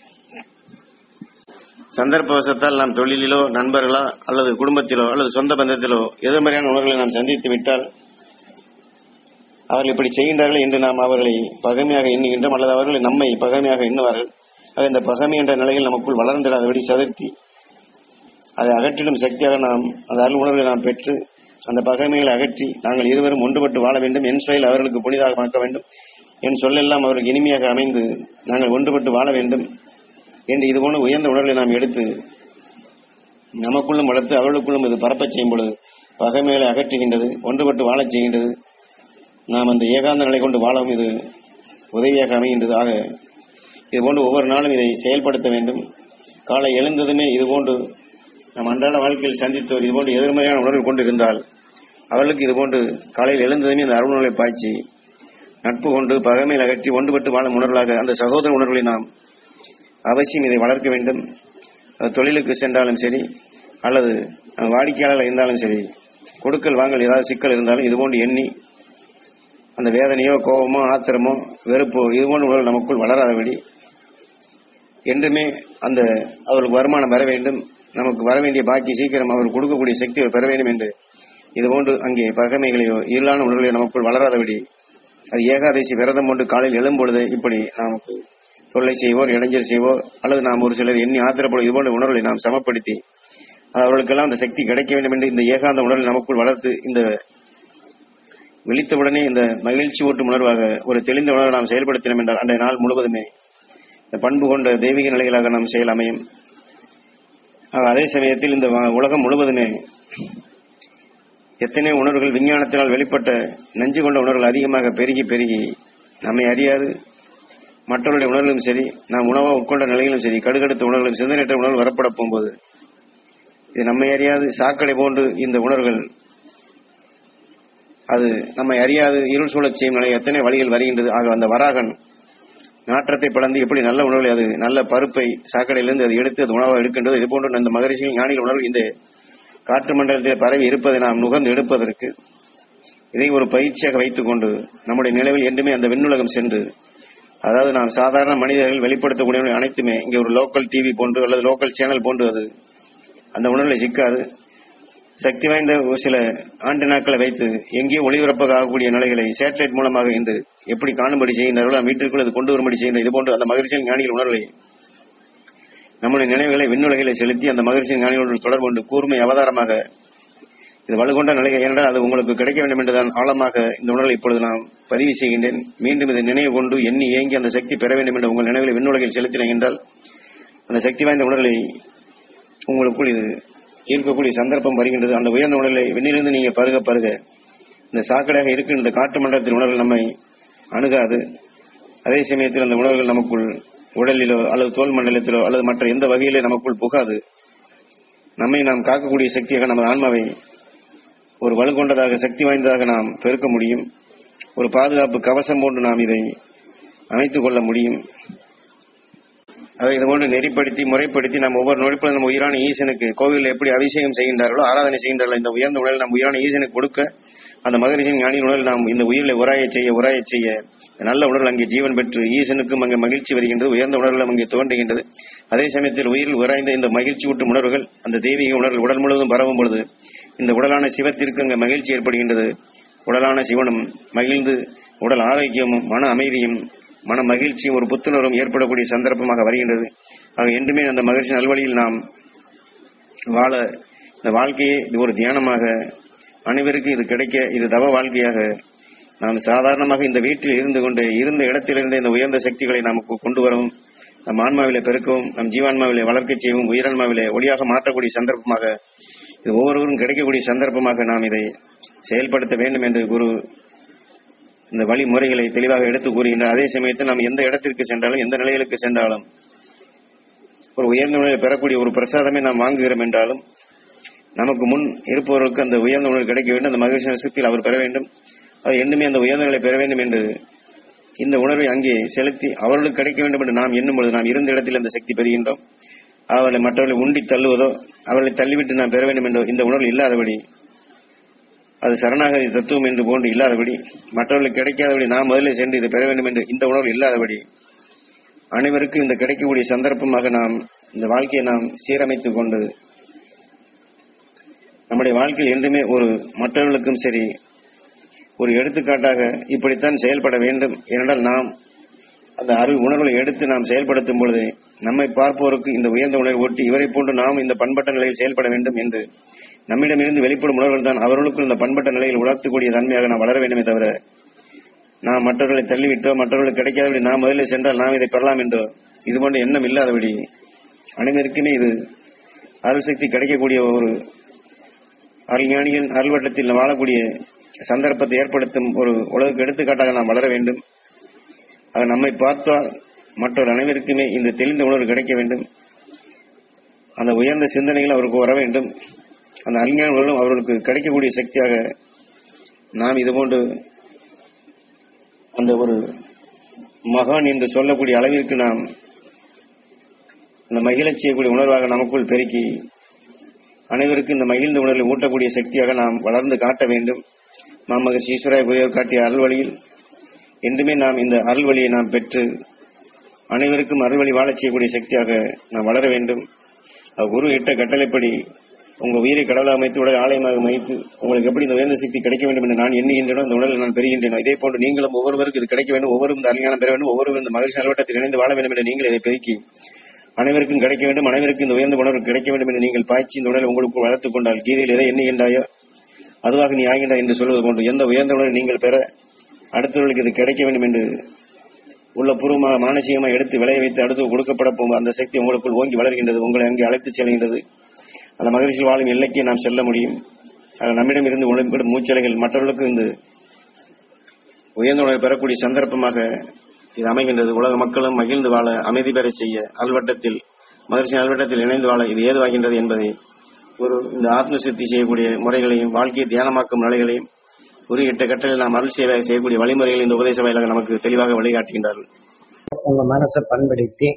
சந்தர்ப்பவசத்தால் நாம் தொழிலிலோ நண்பர்களா அல்லது குடும்பத்திலோ அல்லது சொந்த பந்தத்திலோ எதிர்மறையான உணர்வுகளை நாம் சந்தித்து விட்டால் அவர்கள் இப்படி செய்கின்றார்கள் என்று நாம் அவர்களை பகைமையாக எண்ணுகின்றோம் அல்லது அவர்களை நம்மை பகைமையாக எண்ணுவார்கள் ஆக இந்த பகைமை என்ற நிலையில் நமக்குள் வளர்ந்திடாதபடி சதுர்த்தி அதை அகற்றிடும் சக்தியாக நாம் அந்த அருள் உணர்வை நாம் பெற்று அந்த பகைமைகளை அகற்றி நாங்கள் இருவரும் ஒன்றுபட்டு வாழ வேண்டும் என் செயல் அவர்களுக்கு புனிதாக ஆக்க வேண்டும் என் சொல்லெல்லாம் அவருக்கு இனிமையாக அமைந்து நாங்கள் ஒன்றுபட்டு வாழ வேண்டும் என்று இது போன்ற உயர்ந்த உணர்வை நாம் எடுத்து நமக்குள்ளும் வளர்த்து அவர்களுக்குள்ளும் இது பரப்பச் செய்யும் பொழுது பகைமைகளை அகற்றுகின்றது ஒன்றுபட்டு வாழச் செய்கின்றது நாம் அந்த ஏகாந்த நிலை கொண்டு வாழவும் இது உதவியாக அமைகின்றது ஆக இதுபோன்று ஒவ்வொரு நாளும் இதை செயல்படுத்த வேண்டும் காலை எழுந்ததுமே இதுபோன்று நம் அன்றாட வாழ்க்கையில் சந்தித்தோர் இதுபோன்று எதிர்மறையான உணர்வு கொண்டு இருந்தால் அவர்களுக்கு இதுபோன்று காலையில் எழுந்ததுமே இந்த அருணர்வை பாய்ச்சி நட்பு கொண்டு பகைமையில் அகற்றி ஒன்றுபட்டு வாழும் உணர்வுகளாக அந்த சகோதர உணர்வுகளை நாம் அவசியம் இதை வளர்க்க வேண்டும் அது தொழிலுக்கு சென்றாலும் சரி அல்லது வாடிக்கையாளர்கள் இருந்தாலும் சரி கொடுக்கல் வாங்கல் ஏதாவது சிக்கல் இருந்தாலும் இதுபோன்று எண்ணி அந்த வேதனையோ கோபமோ ஆத்திரமோ வெறுப்போ இதுபோன்ற உணர்வு நமக்குள் வளராதபடி என்றுமே அந்த அவருக்கு வருமானம் வர வேண்டும் நமக்கு வர வேண்டிய பாக்கி சீக்கிரம் அவர் கொடுக்கக்கூடிய சக்தி பெற வேண்டும் என்று இதுபோன்று அங்கே பகைமைகளையோ இருளான உணர்வுகளையோ நமக்குள் வளராதபடி அது ஏகாதசி விரதம் கொண்டு காலையில் எழும்பொழுது இப்படி நமக்கு தொல்லை செய்வோர் இடைஞ்சல் செய்வோர் அல்லது நாம் ஒரு சிலர் எண்ணி ஆத்திரப்படும் இதுபோன்ற உணர்வுகளை நாம் சமப்படுத்தி அவர்களுக்கெல்லாம் அந்த சக்தி கிடைக்க வேண்டும் என்று இந்த ஏகாந்த உணர்வை நமக்குள் வளர்த்து இந்த விழித்தவுடனே இந்த மகிழ்ச்சி ஊட்டும் உணர்வாக ஒரு தெளிந்த உணர்வை நாம் செயல்படுத்தினோம் என்றால் அன்றைய நாள் முழுவதுமே இந்த பண்பு கொண்ட தெய்வீக நிலைகளாக நாம் செயல் அமையும் ஆக அதே சமயத்தில் இந்த வ- உலகம் முழுவதுமே எத்தனை உணர்வுகள் விஞ்ஞானத்தினால் வெளிப்பட்ட நஞ்சு கொண்ட உணர்வுகள் அதிகமாக பெருகி பெருகி நம்மை அறியாது மற்றவருடைய உணர்வுகளும் சரி நாம் உணவாக உட்கொண்ட நிலையிலும் சரி கடுகடுத்த உணர்வுகளும் சிந்தனையற்ற உணர்வு வரப்பட போகும்போது இது நம்மை அறியாது சாக்கடை போன்று இந்த உணர்வுகள் அது நம்மை அறியாது இருள் சூழச் செய்யும் நிலை எத்தனை வழிகள் வருகின்றது ஆக அந்த வராகன் நாற்றத்தை பிளந்து எப்படி நல்ல உணவுகளை அது நல்ல பருப்பை சாக்கடையிலிருந்து அது எடுத்து அது உணவாக எடுக்கின்றது இது போன்று இந்த மகரிஷியின் ஞானிகள் உணர்வு இந்த காற்று மண்டலத்தில் பரவி இருப்பதை நாம் நுகர்ந்து எடுப்பதற்கு இதை ஒரு பயிற்சியாக வைத்துக்கொண்டு நம்முடைய நிலவில் என்றுமே அந்த விண்ணுலகம் சென்று அதாவது நாம் சாதாரண மனிதர்கள் வெளிப்படுத்தக்கூடிய அனைத்துமே இங்கே ஒரு லோக்கல் டிவி போன்று அல்லது லோக்கல் சேனல் போன்று அது அந்த உணர்வுல சிக்காது சக்தி வாய்ந்த ஒரு சில ஆண்டு நாட்களை வைத்து எங்கேயோ ஒளிபரப்பாக ஆகக்கூடிய நிலைகளை சேட்டலைட் மூலமாக இன்று எப்படி காணும்படி செய்கின்றார்களோ நம் வீட்டிற்குள் அது கொண்டு வரும்படி செய்கின்ற இது போன்று அந்த மகிழ்ச்சியின் ஞானிகள் உணர்வுகளை நம்முடைய நினைவுகளை விண்ணுலகிலே செலுத்தி அந்த மகிழ்ச்சியின் ஞானிகளுடன் தொடர்பு கொண்டு கூர்மை அவதாரமாக இது வலுகொண்ட நிலை என்றால் அது உங்களுக்கு கிடைக்க வேண்டும் என்றுதான் ஆழமாக இந்த உணர்வை இப்பொழுது நான் பதிவு செய்கின்றேன் மீண்டும் இதை நினைவு கொண்டு எண்ணி ஏங்கி அந்த சக்தி பெற வேண்டும் என்று உங்கள் நினைவுகளை விண்ணுலகில் செலுத்தினேன் என்றால் அந்த சக்தி வாய்ந்த உணர்வை உங்களுக்குள் இது ஈர்க்கக்கூடிய சந்தர்ப்பம் வருகின்றது அந்த உயர்ந்த உணர்வை விண்ணிலிருந்து நீங்க பருக பருக இந்த சாக்கடையாக இருக்கின்ற இந்த காற்று மண்டலத்தின் உணர்வுகள் நம்மை அணுகாது அதே சமயத்தில் அந்த உணர்வுகள் நமக்குள் உடலிலோ அல்லது தோல் மண்டலத்திலோ அல்லது மற்ற எந்த வகையிலே நமக்குள் புகாது நம்மை நாம் காக்கக்கூடிய சக்தியாக நமது ஆன்மாவை ஒரு வலுக்கொண்டதாக சக்தி வாய்ந்ததாக நாம் பெருக்க முடியும் ஒரு பாதுகாப்பு கவசம் போன்று நாம் இதை அமைத்துக் கொள்ள முடியும் அதை இது போன்று நெறிப்படுத்தி முறைப்படுத்தி நாம் ஒவ்வொரு நொடிப்பிலும் நம்ம உயிரான ஈசனுக்கு கோவிலில் எப்படி அபிஷேகம் செய்கின்றார்களோ ஆராதனை செய்கின்றார்களோ இந்த உயர்ந்த உடல் நாம் உயிரான ஈசனுக்கு கொடுக்க அந்த மகரிஷின் ஞானியின் உடல் நாம் இந்த உயிரில் உராய செய்ய உராய செய்ய நல்ல உடல் அங்கே ஜீவன் பெற்று ஈசனுக்கும் அங்கே மகிழ்ச்சி வருகின்றது உயர்ந்த உணர்வுகள் அங்கே தோன்றுகின்றது அதே சமயத்தில் உயிரில் உராய்ந்த இந்த மகிழ்ச்சி ஊட்டும் உணர்வுகள் அந்த தெய்வீக உணர்வுகள் உடல் முழுவதும் பரவும் பொழுது இந்த உடலான சிவத்திற்கு அங்கே மகிழ்ச்சி ஏற்படுகின்றது உடலான சிவனும் மகிழ்ந்து உடல் ஆரோக்கியமும் மன அமைதியும் மன மகிழ்ச்சியும் ஒரு புத்துணர்வும் ஏற்படக்கூடிய சந்தர்ப்பமாக வருகின்றது ஆக என்றுமே அந்த மகிழ்ச்சி நல்வழியில் நாம் வாழ இந்த வாழ்க்கையே இது ஒரு தியானமாக அனைவருக்கும் இது கிடைக்க இது தவ வாழ்க்கையாக நாம் சாதாரணமாக இந்த வீட்டில் இருந்து கொண்டு இருந்த இடத்திலிருந்து இந்த உயர்ந்த சக்திகளை நமக்கு கொண்டு வரவும் நம் ஆன்மாவிலே பெருக்கவும் நம் ஜீவான்மாவிலே வளர்க்கச் செய்யவும் உயிரான்மாவிலே ஒளியாக மாற்றக்கூடிய சந்தர்ப்பமாக இது ஒவ்வொருவரும் கிடைக்கக்கூடிய சந்தர்ப்பமாக நாம் இதை செயல்படுத்த வேண்டும் என்று குரு இந்த வழிமுறைகளை தெளிவாக எடுத்து கூறுகின்றார் அதே சமயத்தில் நாம் எந்த இடத்திற்கு சென்றாலும் எந்த நிலைகளுக்கு சென்றாலும் ஒரு உயர்ந்த நிலையை பெறக்கூடிய ஒரு பிரசாதமே நாம் வாங்குகிறோம் என்றாலும் நமக்கு முன் இருப்பவர்களுக்கு அந்த உயர்ந்த உணர்வு கிடைக்க வேண்டும் அந்த மகிழ்ச்சி சக்தியில் அவர் பெற வேண்டும் அவர் என்னுமே அந்த உயர்ந்த நிலை பெற வேண்டும் என்று இந்த உணர்வை அங்கே செலுத்தி அவர்களுக்கு கிடைக்க வேண்டும் என்று நாம் எண்ணும் பொழுது நாம் இருந்த இடத்தில் அந்த சக்தி பெறுகின்றோம் அவர்களை மற்றவர்களை உண்டி தள்ளுவதோ அவர்களை தள்ளிவிட்டு நாம் பெற வேண்டும் என்றோ இந்த உணர்வு இல்லாதபடி அது சரணாகதி தத்துவம் என்று போன்று இல்லாதபடி மற்றவர்களுக்கு கிடைக்காதபடி நாம் முதலில் சென்று இதை பெற வேண்டும் என்று இந்த உணர்வு இல்லாதபடி அனைவருக்கும் இந்த கிடைக்கக்கூடிய சந்தர்ப்பமாக நாம் இந்த வாழ்க்கையை நாம் சீரமைத்துக் கொண்டு நம்முடைய வாழ்க்கையில் என்றுமே ஒரு மற்றவர்களுக்கும் சரி ஒரு எடுத்துக்காட்டாக இப்படித்தான் செயல்பட வேண்டும் ஏனென்றால் நாம் அந்த அறிவு உணர்வுகளை எடுத்து நாம் செயல்படுத்தும் பொழுது நம்மை பார்ப்போருக்கு இந்த உயர்ந்த உணர்வு ஒட்டி இவரை போன்று நாம் இந்த பண்பட்ட நிலையில் செயல்பட வேண்டும் என்று நம்மிடமிருந்து வெளிப்படும் உணர்வுகள் தான் அவர்களுக்குள் இந்த பண்பட்ட நிலையில் உணர்த்தக்கூடிய தன்மையாக நாம் வளர வேண்டுமே தவிர நாம் மற்றவர்களை தள்ளிவிட்டோ மற்றவர்களுக்கு கிடைக்காதபடி நாம் முதலில் சென்றால் நாம் இதை பெறலாம் என்றோ இது போன்ற எண்ணம் இல்லாதபடி அனைவருக்குமே இது அருள் சக்தி கிடைக்கக்கூடிய ஒரு அருள்ஞானிகள் அருள்வட்டத்தில் வாழக்கூடிய சந்தர்ப்பத்தை ஏற்படுத்தும் ஒரு உலகுக்கு எடுத்துக்காட்டாக நாம் வளர வேண்டும் அது நம்மை பார்த்தால் மற்றொரு அனைவருக்குமே இந்த தெளிந்த உணர்வு கிடைக்க வேண்டும் அந்த உயர்ந்த சிந்தனைகள் அவருக்கு வர வேண்டும் அந்த அறிஞர்களும் அவர்களுக்கு கிடைக்கக்கூடிய சக்தியாக நாம் இதுபோன்று அந்த ஒரு மகான் என்று சொல்லக்கூடிய அளவிற்கு நாம் அந்த மகிழச் செய்யக்கூடிய உணர்வாக நமக்குள் பெருக்கி அனைவருக்கும் இந்த மகிழ்ந்த உணர்வை ஊட்டக்கூடிய சக்தியாக நாம் வளர்ந்து காட்ட வேண்டும் மாமகர் ஈஸ்வராய குருவர் காட்டிய அருள் வழியில் என்றுமே நாம் இந்த அருள் வழியை நாம் பெற்று அனைவருக்கும் அருள் வழி வாழச் செய்யக்கூடிய சக்தியாக நாம் வளர வேண்டும் அது குரு இட்ட கட்டளைப்படி உங்கள் உயிரை கடவுளாக அமைத்து உடல் ஆலயமாக அமைத்து உங்களுக்கு எப்படி இந்த உயர்ந்த சக்தி கிடைக்க வேண்டும் என்று நான் எண்ணுகின்றனோ இந்த உடலை நான் பெறுகின்றேனோ இதே போன்று நீங்களும் ஒவ்வொருவருக்கு இது கிடைக்க வேண்டும் ஒவ்வொரு இந்த அறிஞானம் பெற வேண்டும் ஒவ்வொரு இந்த மகிழ்ச்சி நல்வட்டத்தில் இணைந்து வாழ வேண்டும் என்று நீங்கள் இதை பெருக்கி அனைவருக்கும் கிடைக்க வேண்டும் அனைவருக்கும் இந்த உயர்ந்த உணர்வு கிடைக்க வேண்டும் என்று நீங்கள் பாய்ச்சி இந்த உடலை உங்களுக்கு வளர்த்துக் கொண்டால் கீதையில் எதை எண்ணுகின்றாயோ அதுவாக நீ ஆகின்றாய் என்று சொல்வது போன்று எந்த உயர்ந்த உணர்வை நீங்கள் பெற அடுத்தவர்களுக்கு இது கிடைக்க வேண்டும் என்று உள்ள பூர்வமாக மானசீகமாக எடுத்து விளைய வைத்து அடுத்து கொடுக்கப்பட போகும் அந்த சக்தி உங்களுக்குள் ஓங்கி வளர்கின்றது உங்களை அங்கே அழைத்து செல்கின்றது அந்த மகிழ்ச்சி வாழும் எல்லைக்கு நாம் செல்ல முடியும் ஆக நம்மிடம் இருந்து உழைப்பிடும் மூச்சலைகள் மற்றவர்களுக்கு இந்த உயர்ந்த உணர்வை பெறக்கூடிய சந்தர்ப்பமாக இது அமைகின்றது உலக மக்களும் மகிழ்ந்து வாழ அமைதி பெற செய்ய அல்வட்டத்தில் மகிழ்ச்சி அல்வட்டத்தில் இணைந்து வாழ இது ஏதுவாகின்றது என்பதை ஒரு இந்த ஆத்ம சித்தி செய்யக்கூடிய முறைகளையும் வாழ்க்கையை தியானமாக்கும் நிலைகளையும் ஒரு எட்ட கட்டளில் நாம் அருள் சேவை செய்யக்கூடிய வழிமுறைகளை இந்த உபதேச வாயிலாக நமக்கு தெளிவாக வழிகாட்டுகின்றார்கள் உங்க மனசை பண்படுத்தி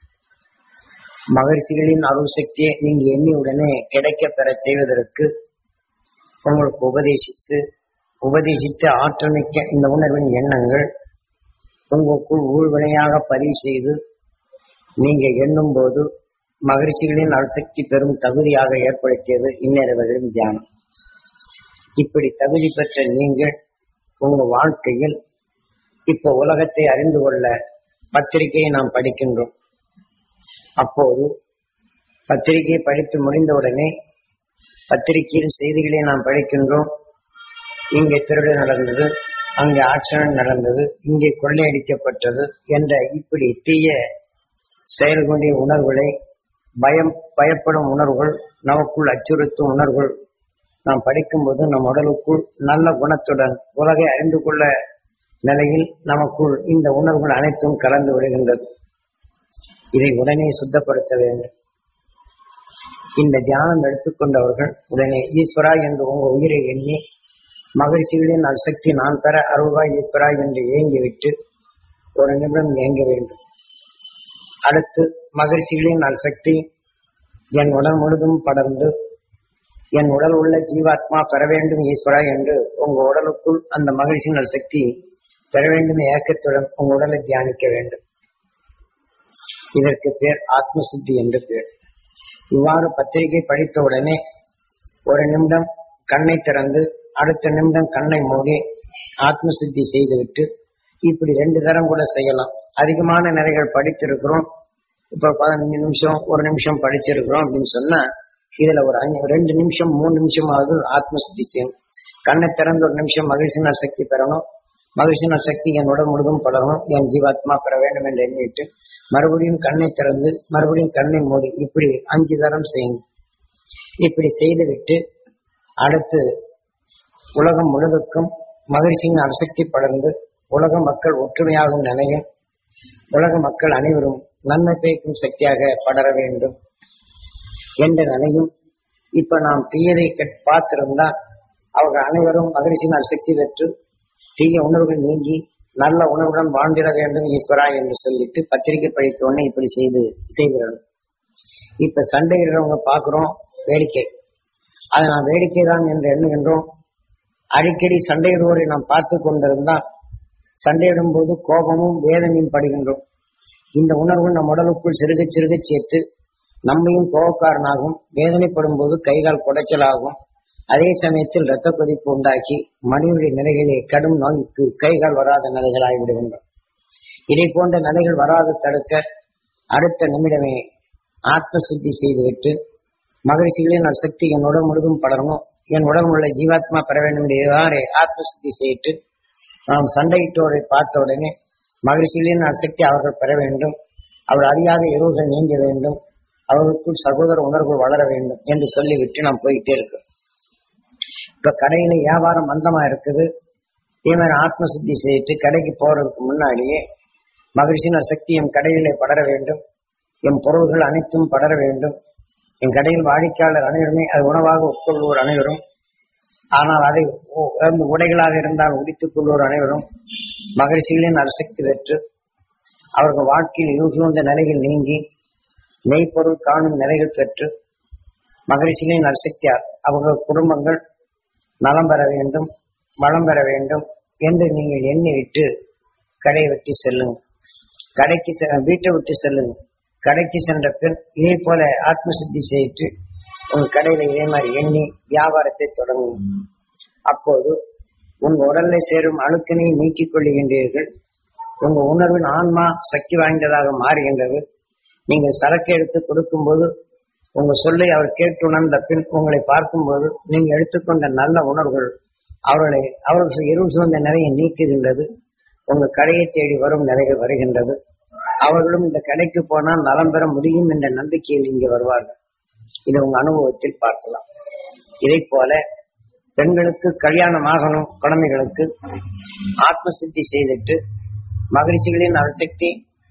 மகர்ஷிகளின் அருள் சக்தியை நீங்க எண்ணி உடனே கிடைக்க பெற செய்வதற்கு உங்களுக்கு உபதேசித்து உபதேசித்து ஆற்றமிக்க இந்த உணர்வின் எண்ணங்கள் உங்களுக்குள் ஊழ்வினையாக பதிவு செய்து நீங்க எண்ணும் போது மகரிஷிகளின் அருசக்தி பெறும் தகுதியாக ஏற்படுத்தியது இன்னொருவர்களின் தியானம் இப்படி தகுதி பெற்ற நீங்கள் உங்க வாழ்க்கையில் இப்ப உலகத்தை அறிந்து கொள்ள பத்திரிகையை நாம் படிக்கின்றோம் அப்போது பத்திரிகையை படித்து முடிந்தவுடனே பத்திரிகையின் செய்திகளை நாம் படிக்கின்றோம் இங்கே திருடு நடந்தது அங்கே ஆக்சிடென்ட் நடந்தது இங்கே கொள்ளையடிக்கப்பட்டது என்ற இப்படி தீய செயல் கொண்டிய உணர்வுகளை பயம் பயப்படும் உணர்வுகள் நமக்குள் அச்சுறுத்தும் உணர்வுகள் நாம் படிக்கும்போது நம் உடலுக்குள் நல்ல குணத்துடன் உலகை அறிந்து கொள்ள நிலையில் நமக்குள் இந்த உணர்வுகள் அனைத்தும் கலந்து விடுகின்றது இதை உடனே சுத்தப்படுத்த வேண்டும் இந்த தியானம் எடுத்துக்கொண்டவர்கள் உடனே ஈஸ்வரா என்று உங்க உயிரை எண்ணி மகிழ்ச்சிகளின் அசக்தி நான் பெற அருள்வாய் ஈஸ்வரா என்று ஏங்கிவிட்டு ஒரு நிமிடம் ஏங்க வேண்டும் அடுத்து மகிழ்ச்சிகளின் அசக்தி என் உடல் முழுதும் படர்ந்து என் உடல் உள்ள ஜீவாத்மா பெற வேண்டும் ஈஸ்வரா என்று உங்க உடலுக்குள் அந்த மகிழ்ச்சியின் சக்தி பெற வேண்டும் ஏக்கத்துடன் உங்க உடலை தியானிக்க வேண்டும் இதற்கு பேர் ஆத்ம சித்தி என்று பேர் இவ்வாறு பத்திரிகை படித்த உடனே ஒரு நிமிடம் கண்ணை திறந்து அடுத்த நிமிடம் கண்ணை மூடி ஆத்ம சித்தி செய்துவிட்டு இப்படி ரெண்டு தரம் கூட செய்யலாம் அதிகமான நிறைகள் படித்திருக்கிறோம் இப்ப பதினஞ்சு நிமிஷம் ஒரு நிமிஷம் படிச்சிருக்கிறோம் அப்படின்னு சொன்னா இதுல ஒரு அஞ்சு ரெண்டு நிமிஷம் மூணு நிமிஷமாவது ஆத்ம சித்தி செய்யணும் கண்ணை திறந்து ஒரு நிமிஷம் மகிழ்ச்சினா சக்தி பெறணும் மகிழ்ச்சினா சக்தி என் உடல் முழுதும் படணும் என் ஜீவாத்மா பெற வேண்டும் என்று எண்ணிட்டு மறுபடியும் கண்ணை திறந்து மறுபடியும் கண்ணை மூடி இப்படி அஞ்சு தரம் செய்யுங்க இப்படி செய்துவிட்டு அடுத்து உலகம் முழுவதுக்கும் மகிழ்ச்சியின் அசக்தி படர்ந்து உலக மக்கள் ஒற்றுமையாகும் நிலையும் உலக மக்கள் அனைவரும் நன்மை பயக்கும் சக்தியாக படர வேண்டும் என்ற நிலையும் இப்ப நாம் தீயதை கட்- பார்த்திருந்தா அவர்கள் அனைவரும் மகிழ்ச்சியின் சக்தி பெற்று தீய உணர்வுகள் நீங்கி நல்ல உணர்வுடன் வாழ்ந்திட வேண்டும் ஈஸ்வரா என்று சொல்லிட்டு பத்திரிகை படித்த உடனே இப்படி செய்து செய்கிறார்கள் இப்ப சண்டையிடுறவங்க பார்க்கிறோம் வேடிக்கை அதை நாம் வேடிக்கை தான் என்று எண்ணுகின்றோம் அடிக்கடி சண்டையிடுவோரை நாம் பார்த்து கொண்டிருந்தால் சண்டையிடும் போது கோபமும் வேதனையும் படுகின்றோம் இந்த உணர்வு நம் உடலுக்குள் சிறுக சிறுக சேர்த்து நம்மையும் கோபக்காரனாகும் வேதனைப்படும் போது கைகால் குடைச்சலாகும் அதே சமயத்தில் இரத்த கொதிப்பு உண்டாக்கி மனிதனுடைய நிலைகளே கடும் நோய்க்கு கைகால் வராத நிலைகள் ஆகிவிடுகின்றன இதை போன்ற நிலைகள் வராது தடுக்க அடுத்த நிமிடமே ஆத்ம சித்தி செய்துவிட்டு மகிழ்ச்சிகளின் சக்தி என் உடல் முழுதும் படரணும் என் உடல் உள்ள ஜீவாத்மா பெற வேண்டும் என்று ஆத்ம சித்தி செய்யிட்டு நாம் சண்டையிட்டோரை பார்த்த உடனே மகிழ்ச்சிகளின் சக்தி அவர்கள் பெற வேண்டும் அவர் அறியாத இருள்கள் நீங்க வேண்டும் அவர்களுக்குள் சகோதர உணர்வு வளர வேண்டும் என்று சொல்லிவிட்டு நாம் போயிட்டே இருக்கோம் இப்ப கடையில வியாபாரம் மந்தமா இருக்குது இதே மாதிரி ஆத்ம சித்தி செய்யிட்டு கடைக்கு போறதுக்கு முன்னாடியே மகிழ்ச்சியின் சக்தி என் கடையிலே படர வேண்டும் என் பொருள்கள் அனைத்தும் படர வேண்டும் என் கடையில் வாடிக்கையாளர் அனைவருமே அது உணவாக உட்கொள்வோர் அனைவரும் ஆனால் அதை உ- அந்த உடைகளாக இருந்தால் உடித்துக் கொள்வோர் அனைவரும் மகிழ்ச்சிகளின் அரசக்தி பெற்று அவர்கள் வாழ்க்கையில் இருந்த நிலைகள் நீங்கி மெய்ப்பொருள் காணும் நிலைகள் பெற்று மகிழ்ச்சிகளின் அரசக்தியார் அவங்க குடும்பங்கள் நலம் பெற வேண்டும் வளம் பெற வேண்டும் என்று நீங்கள் எண்ணிவிட்டு கடையை விட்டு செல்லுங்க கடைக்கு செ- வீட்டை விட்டு செல்லுங்க கடைக்கு சென்ற பின் இதே போல ஆத்ம சித்தி செய்து உங்க கடையில இதே மாதிரி எண்ணி வியாபாரத்தை தொடங்கும் அப்போது உங்க உடல்ல சேரும் அணுக்கினை நீக்கிக் கொள்ளுகின்றீர்கள் உங்க உணர்வின் ஆன்மா சக்தி வாய்ந்ததாக மாறுகின்றது நீங்கள் சரக்கு எடுத்து கொடுக்கும்போது உங்க சொல்லை அவர் கேட்டு உணர்ந்த பின் உங்களை பார்க்கும்போது நீங்க எடுத்துக்கொண்ட நல்ல உணர்வுகள் அவர்களை அவர்கள் இருள் சூழ்ந்த நிலையை நீக்குகின்றது உங்க கடையை தேடி வரும் நிலைகள் வருகின்றது அவர்களும் இந்த கடைக்கு போனால் நலம் பெற முடியும் என்ற நம்பிக்கையில் இங்கே வருவார்கள் இதை உங்க அனுபவத்தில் பார்க்கலாம் இதை போல பெண்களுக்கு கல்யாணம் ஆகணும் குழந்தைகளுக்கு ஆத்ம சித்தி செய்துட்டு மகிழ்ச்சிகளின் அசக்தி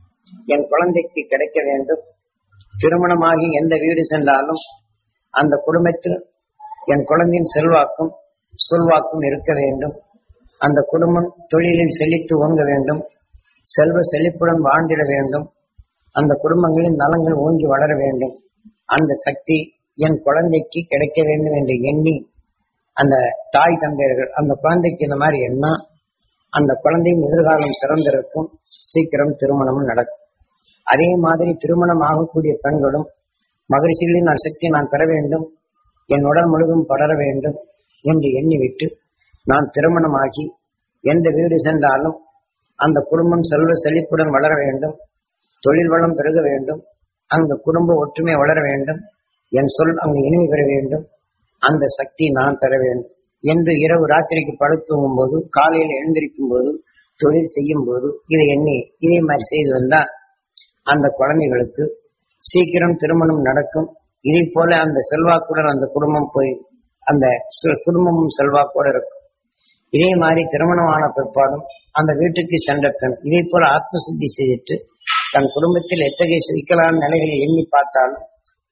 என் குழந்தைக்கு கிடைக்க வேண்டும் திருமணமாகி எந்த வீடு சென்றாலும் அந்த குடும்பத்தில் என் குழந்தையின் செல்வாக்கும் சொல்வாக்கும் இருக்க வேண்டும் அந்த குடும்பம் தொழிலில் செழித்து ஓங்க வேண்டும் செல்வ செழிப்புடன் வாழ்ந்திட வேண்டும் அந்த குடும்பங்களின் நலங்கள் ஓங்கி வளர வேண்டும் அந்த சக்தி என் குழந்தைக்கு கிடைக்க வேண்டும் என்று எண்ணி அந்த தாய் தந்தையர்கள் அந்த குழந்தைக்கு இந்த மாதிரி எண்ணா அந்த குழந்தையின் எதிர்காலம் சிறந்திருக்கும் சீக்கிரம் திருமணமும் நடக்கும் அதே மாதிரி திருமணம் ஆகக்கூடிய பெண்களும் மகிழ்ச்சிகளின் சக்தி நான் பெற வேண்டும் என் உடல் முழுதும் படர வேண்டும் என்று எண்ணிவிட்டு நான் திருமணமாகி எந்த வீடு சென்றாலும் அந்த குடும்பம் செல்வ செழிப்புடன் வளர வேண்டும் தொழில் வளம் பெருக வேண்டும் அந்த குடும்ப ஒற்றுமை வளர வேண்டும் என் சொல் அங்கு இனிமை பெற வேண்டும் அந்த சக்தி நான் பெற வேண்டும் என்று இரவு ராத்திரிக்கு படுத்துங்கும் போது காலையில் எழுந்திருக்கும் போது தொழில் செய்யும் போது இதை எண்ணி இதே மாதிரி செய்து வந்தால் அந்த குழந்தைகளுக்கு சீக்கிரம் திருமணம் நடக்கும் இதே போல அந்த செல்வாக்குடன் அந்த குடும்பம் போய் அந்த செ- குடும்பமும் செல்வாக்கோடு இருக்கும் இதே மாதிரி திருமணம் ஆன பிற்பாடும் அந்த வீட்டுக்கு சென்ற பெண் இதே போல ஆத்ம சித்தி செய்துட்டு தன் குடும்பத்தில் எத்தகைய சிக்கலான நிலைகளை எண்ணி பார்த்தாலும்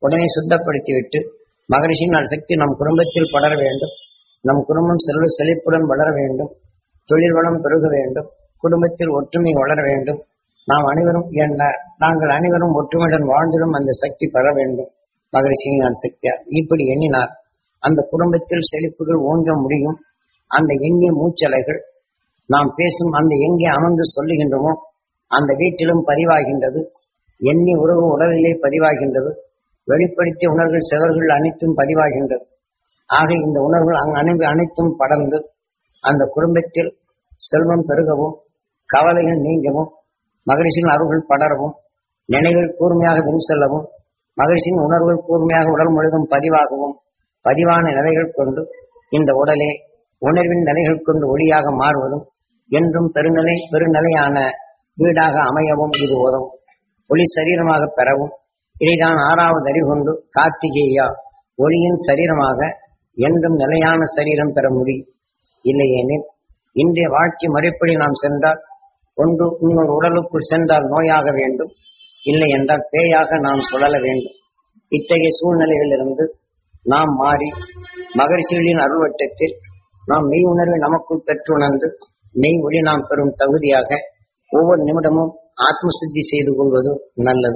உடனே சுத்தப்படுத்திவிட்டு மகரிஷியின் சக்தி நம் குடும்பத்தில் படர வேண்டும் நம் குடும்பம் செல்வ செழிப்புடன் வளர வேண்டும் தொழில் வளம் பெருக வேண்டும் குடும்பத்தில் ஒற்றுமை வளர வேண்டும் நாம் அனைவரும் என்ன நாங்கள் அனைவரும் ஒற்றுமையுடன் வாழ்ந்திடும் அந்த சக்தி பெற வேண்டும் மகரிஷியின் சக்தியார் இப்படி எண்ணினார் அந்த குடும்பத்தில் செழிப்புகள் ஓங்க முடியும் அந்த எண்ணிய மூச்சலைகள் நாம் பேசும் அந்த எங்கே அமர்ந்து சொல்லுகின்றோமோ அந்த வீட்டிலும் பதிவாகின்றது எண்ணி உறவு உடலிலே பதிவாகின்றது வெளிப்படுத்திய உணர்வுகள் செவர்கள் அனைத்தும் பதிவாகின்றது ஆக இந்த உணர்வுகள் அங்கு அனை அனைத்தும் படர்ந்து அந்த குடும்பத்தில் செல்வம் பெருகவும் கவலைகள் நீங்கவும் மகிழ்ச்சியின் அருள்கள் படரவும் நினைவில் கூர்மையாக வின் செல்லவும் மகிழ்ச்சியின் உணர்வுகள் கூர்மையாக உடல் முழுதும் பதிவாகவும் பதிவான நிலைகள் கொண்டு இந்த உடலே உணர்வின் நிலைகள் கொண்டு ஒளியாக மாறுவதும் என்றும் பெருநிலை பெருநிலையான வீடாக அமையவும் இது உதவும் ஒளி சரீரமாக பெறவும் இதைதான் ஆறாவது அறிகொண்டு கார்த்திகேயா ஒளியின் சரீரமாக என்றும் நிலையான சரீரம் பெற முடியும் இல்லையெனில் இன்றைய வாழ்க்கை முறைப்படி நாம் சென்றால் ஒன்று இன்னொரு உடலுக்குள் சென்றால் நோயாக வேண்டும் இல்லை என்றால் பேயாக நாம் சுழல வேண்டும் இத்தகைய சூழ்நிலைகளிலிருந்து நாம் மாறி மகரிஷிகளின் அருள்வட்டத்தில் நாம் மெய் உணர்வை நமக்குள் பெற்றுணர்ந்து மெய் ஒளி நாம் பெறும் தகுதியாக ஒவ்வொரு நிமிடமும் ஆத்ம சித்தி செய்து கொள்வது நல்லது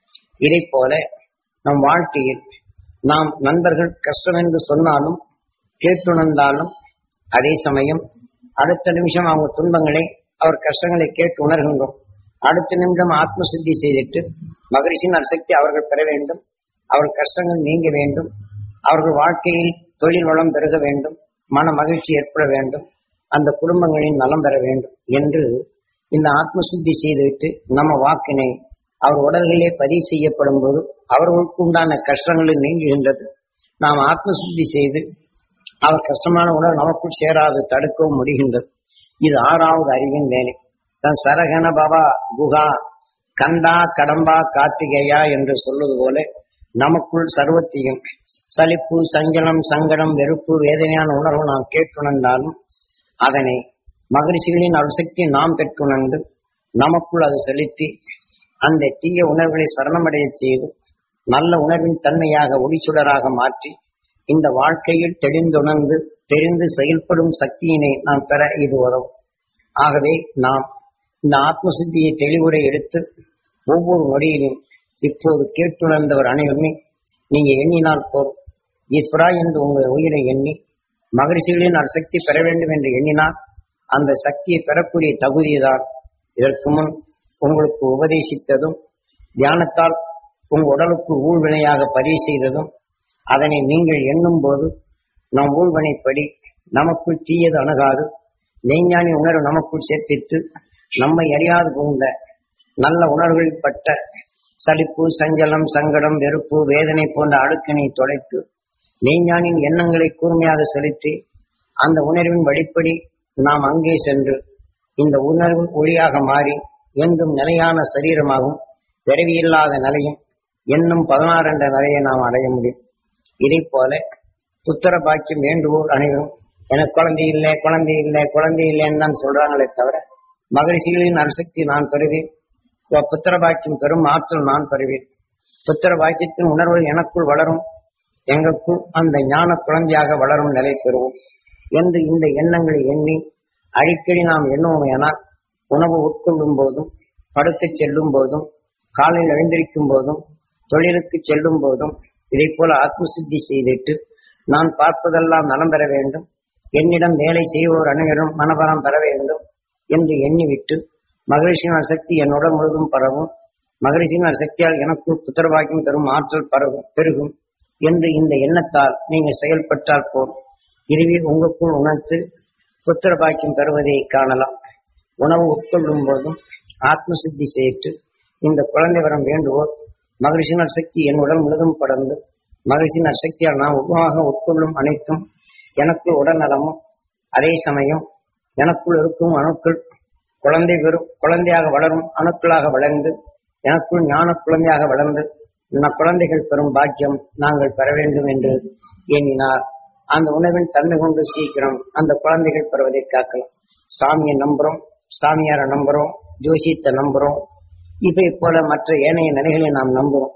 இதை போல நம் வாழ்க்கையில் நாம் நண்பர்கள் கஷ்டம் என்று சொன்னாலும் கேட்டுணர்ந்தாலும் அதே சமயம் அடுத்த நிமிஷம் அவங்க துன்பங்களை அவர் கஷ்டங்களை கேட்டு உணர்கின்றோம் அடுத்த நிமிடம் ஆத்ம சித்தி செய்துட்டு மகரிஷின் அசக்தி அவர்கள் பெற வேண்டும் அவர் கஷ்டங்கள் நீங்க வேண்டும் அவர்கள் வாழ்க்கையில் தொழில் வளம் பெருக வேண்டும் மன மகிழ்ச்சி ஏற்பட வேண்டும் அந்த குடும்பங்களின் நலம் பெற வேண்டும் என்று இந்த ஆத்ம சித்தி செய்துவிட்டு நம்ம வாக்கினை அவர் உடல்களிலே பதிவு செய்யப்படும் போது அவர்களுக்கு உண்டான கஷ்டங்கள் நீங்குகின்றது நாம் ஆத்ம சுத்தி செய்து அவர் கஷ்டமான உணர்வு நமக்குள் சேராது தடுக்கவும் முடிகின்றது இது ஆறாவது அறிவின் வேலை தன் சரகன பாபா குஹா கண்டா கடம்பா கார்த்திகேயா என்று சொல்வது போல நமக்குள் சர்வத்தையும் சலிப்பு சஞ்சலம் சங்கடம் வெறுப்பு வேதனையான உணர்வு நாம் கேட்டுணர்ந்தாலும் அதனை மகரிஷிகளின் அருசக்தி நாம் பெற்றுணர்ந்து நமக்குள் அது செலுத்தி அந்த தீய உணர்வுகளை சரணமடைய செய்து நல்ல உணர்வின் தன்மையாக ஒளிச்சுடராக மாற்றி இந்த வாழ்க்கையில் தெளிந்துணர்ந்து தெரிந்து செயல்படும் சக்தியினை நாம் பெற இது உதவும் ஆகவே நாம் இந்த ஆத்ம சித்தியை தெளிவுரை எடுத்து ஒவ்வொரு நொடியிலும் இப்போது கேட்டுணர்ந்தவர் அனைவருமே நீங்க எண்ணினால் போதும் ஈஸ்வரா என்று உங்கள் உயிரை எண்ணி மகரிஷிகளின் சக்தி பெற வேண்டும் என்று எண்ணினால் அந்த சக்தியை பெறக்கூடிய தகுதிதான் இதற்கு முன் உங்களுக்கு உபதேசித்ததும் தியானத்தால் உங்கள் உடலுக்கு ஊழ்வினையாக பதிவு செய்ததும் அதனை நீங்கள் எண்ணும் போது நம் ஊழ்வினைப்படி நமக்குள் தீயது அணுகாது மெய்ஞானி உணர்வு நமக்குள் சேர்ப்பித்து நம்மை அறியாது புகுந்த நல்ல உணர்வுகளில் பட்ட சலிப்பு சஞ்சலம் சங்கடம் வெறுப்பு வேதனை போன்ற அழுக்கினை தொலைத்து மெய்ஞானின் எண்ணங்களை கூர்மையாக செலுத்தி அந்த உணர்வின் வழிப்படி நாம் அங்கே சென்று இந்த உணர்வு ஒளியாக மாறி என்றும் நிலையான சரீரமாகவும் பிறவியில்லாத நிலையும் என்னும் பதினாறு என்ற நிலையை நாம் அடைய முடியும் இதை போல புத்திர பாக்கியம் வேண்டுவோர் அனைவரும் எனக்கு குழந்தை இல்லை குழந்தை இல்லை குழந்தை இல்லைன்னு தான் சொல்றாங்களே தவிர மகிழ்ச்சிகளின் அரிசக்தி நான் பெறுவேன் புத்திர பாக்கியம் பெறும் ஆற்றல் நான் பெறுவேன் புத்திர பாக்கியத்தின் உணர்வு எனக்குள் வளரும் எங்களுக்குள் அந்த ஞான குழந்தையாக வளரும் நிலை பெறுவோம் என்று இந்த எண்ணங்களை எண்ணி அடிக்கடி நாம் எண்ணுவோம் என உணவு உட்கொள்ளும் போதும் படுக்கச் செல்லும் போதும் காலையில் எழுந்திருக்கும் போதும் தொழிலுக்கு செல்லும் போதும் இதை போல ஆத்ம சித்தி செய்துட்டு நான் பார்ப்பதெல்லாம் நலம் பெற வேண்டும் என்னிடம் வேலை செய்வோர் அனைவரும் மனபலம் பெற வேண்டும் என்று எண்ணிவிட்டு மகிழ்ச்சியின் சக்தி என்னுடன் முழுதும் பரவும் மகிழ்ச்சியின் சக்தியால் எனக்குள் புத்திரவாக்கியம் தரும் ஆற்றல் பரவும் பெருகும் என்று இந்த எண்ணத்தால் நீங்கள் செயல்பட்டால் போல் இதுவே உங்களுக்குள் உணர்த்து புத்திர பாக்கியம் பெறுவதை காணலாம் உணவு உட்கொள்ளும் போதும் ஆத்ம சித்தி செய்து இந்த குழந்தை வரம் வேண்டுவோர் மகிழ்ச்சியின் சக்தி என் உடல் முழுதும் படர்ந்து மகிழ்ச்சியின் சக்தியால் நாம் உருவாக உட்கொள்ளும் அனைத்தும் எனக்குள் உடல்நலமும் அதே சமயம் எனக்குள் இருக்கும் அணுக்கள் குழந்தை வெறும் குழந்தையாக வளரும் அணுக்களாக வளர்ந்து எனக்குள் ஞான குழந்தையாக வளர்ந்து இந்த குழந்தைகள் பெறும் பாக்கியம் நாங்கள் பெற வேண்டும் என்று எண்ணினார் அந்த உணவின் தன்மை கொண்டு சீக்கிரம் அந்த குழந்தைகள் பெறுவதை காக்கலாம் சாமியை நம்புறோம் சாமியாரை நம்புறோம் ஜோசியத்தை நம்புறோம் இவை போல மற்ற ஏனைய நிலைகளை நாம் நம்புறோம்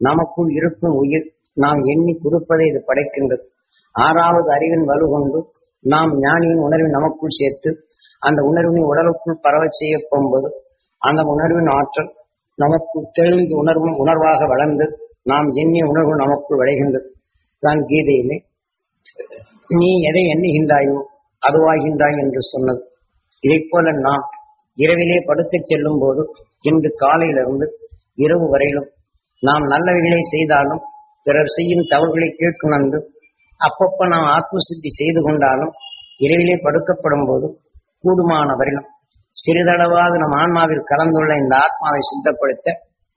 நமக்குள் இருக்கும் உயிர் நாம் எண்ணி கொடுப்பதை இது படைக்கின்றது ஆறாவது அறிவின் வலு கொண்டு நாம் ஞானியின் உணர்வை நமக்குள் சேர்த்து அந்த உணர்வினை உடலுக்குள் பரவச் செய்ய போகும்போது அந்த உணர்வின் ஆற்றல் நமக்கு தெளிந்த உணர்வும் உணர்வாக வளர்ந்து நாம் எண்ணிய உணர்வு நமக்குள் விளைகின்றது தான் கீதையிலே நீ எதை எண்ணுகின்றாயோ அதுவாகின்றாய் என்று சொன்னது இதைப் போல நாம் இரவிலே படுக்கச் செல்லும் போது இன்று காலையிலிருந்து இரவு வரையிலும் நாம் நல்லவைகளை செய்தாலும் பிறர் செய்யும் தவறுகளை கேட்குணர்ந்து அப்பப்ப நாம் ஆத்ம சித்தி செய்து கொண்டாலும் இரவிலே படுக்கப்படும் போது கூடுமான வரையிலும் சிறிதளவாக நம் ஆன்மாவில் கலந்துள்ள இந்த ஆத்மாவை சுத்தப்படுத்த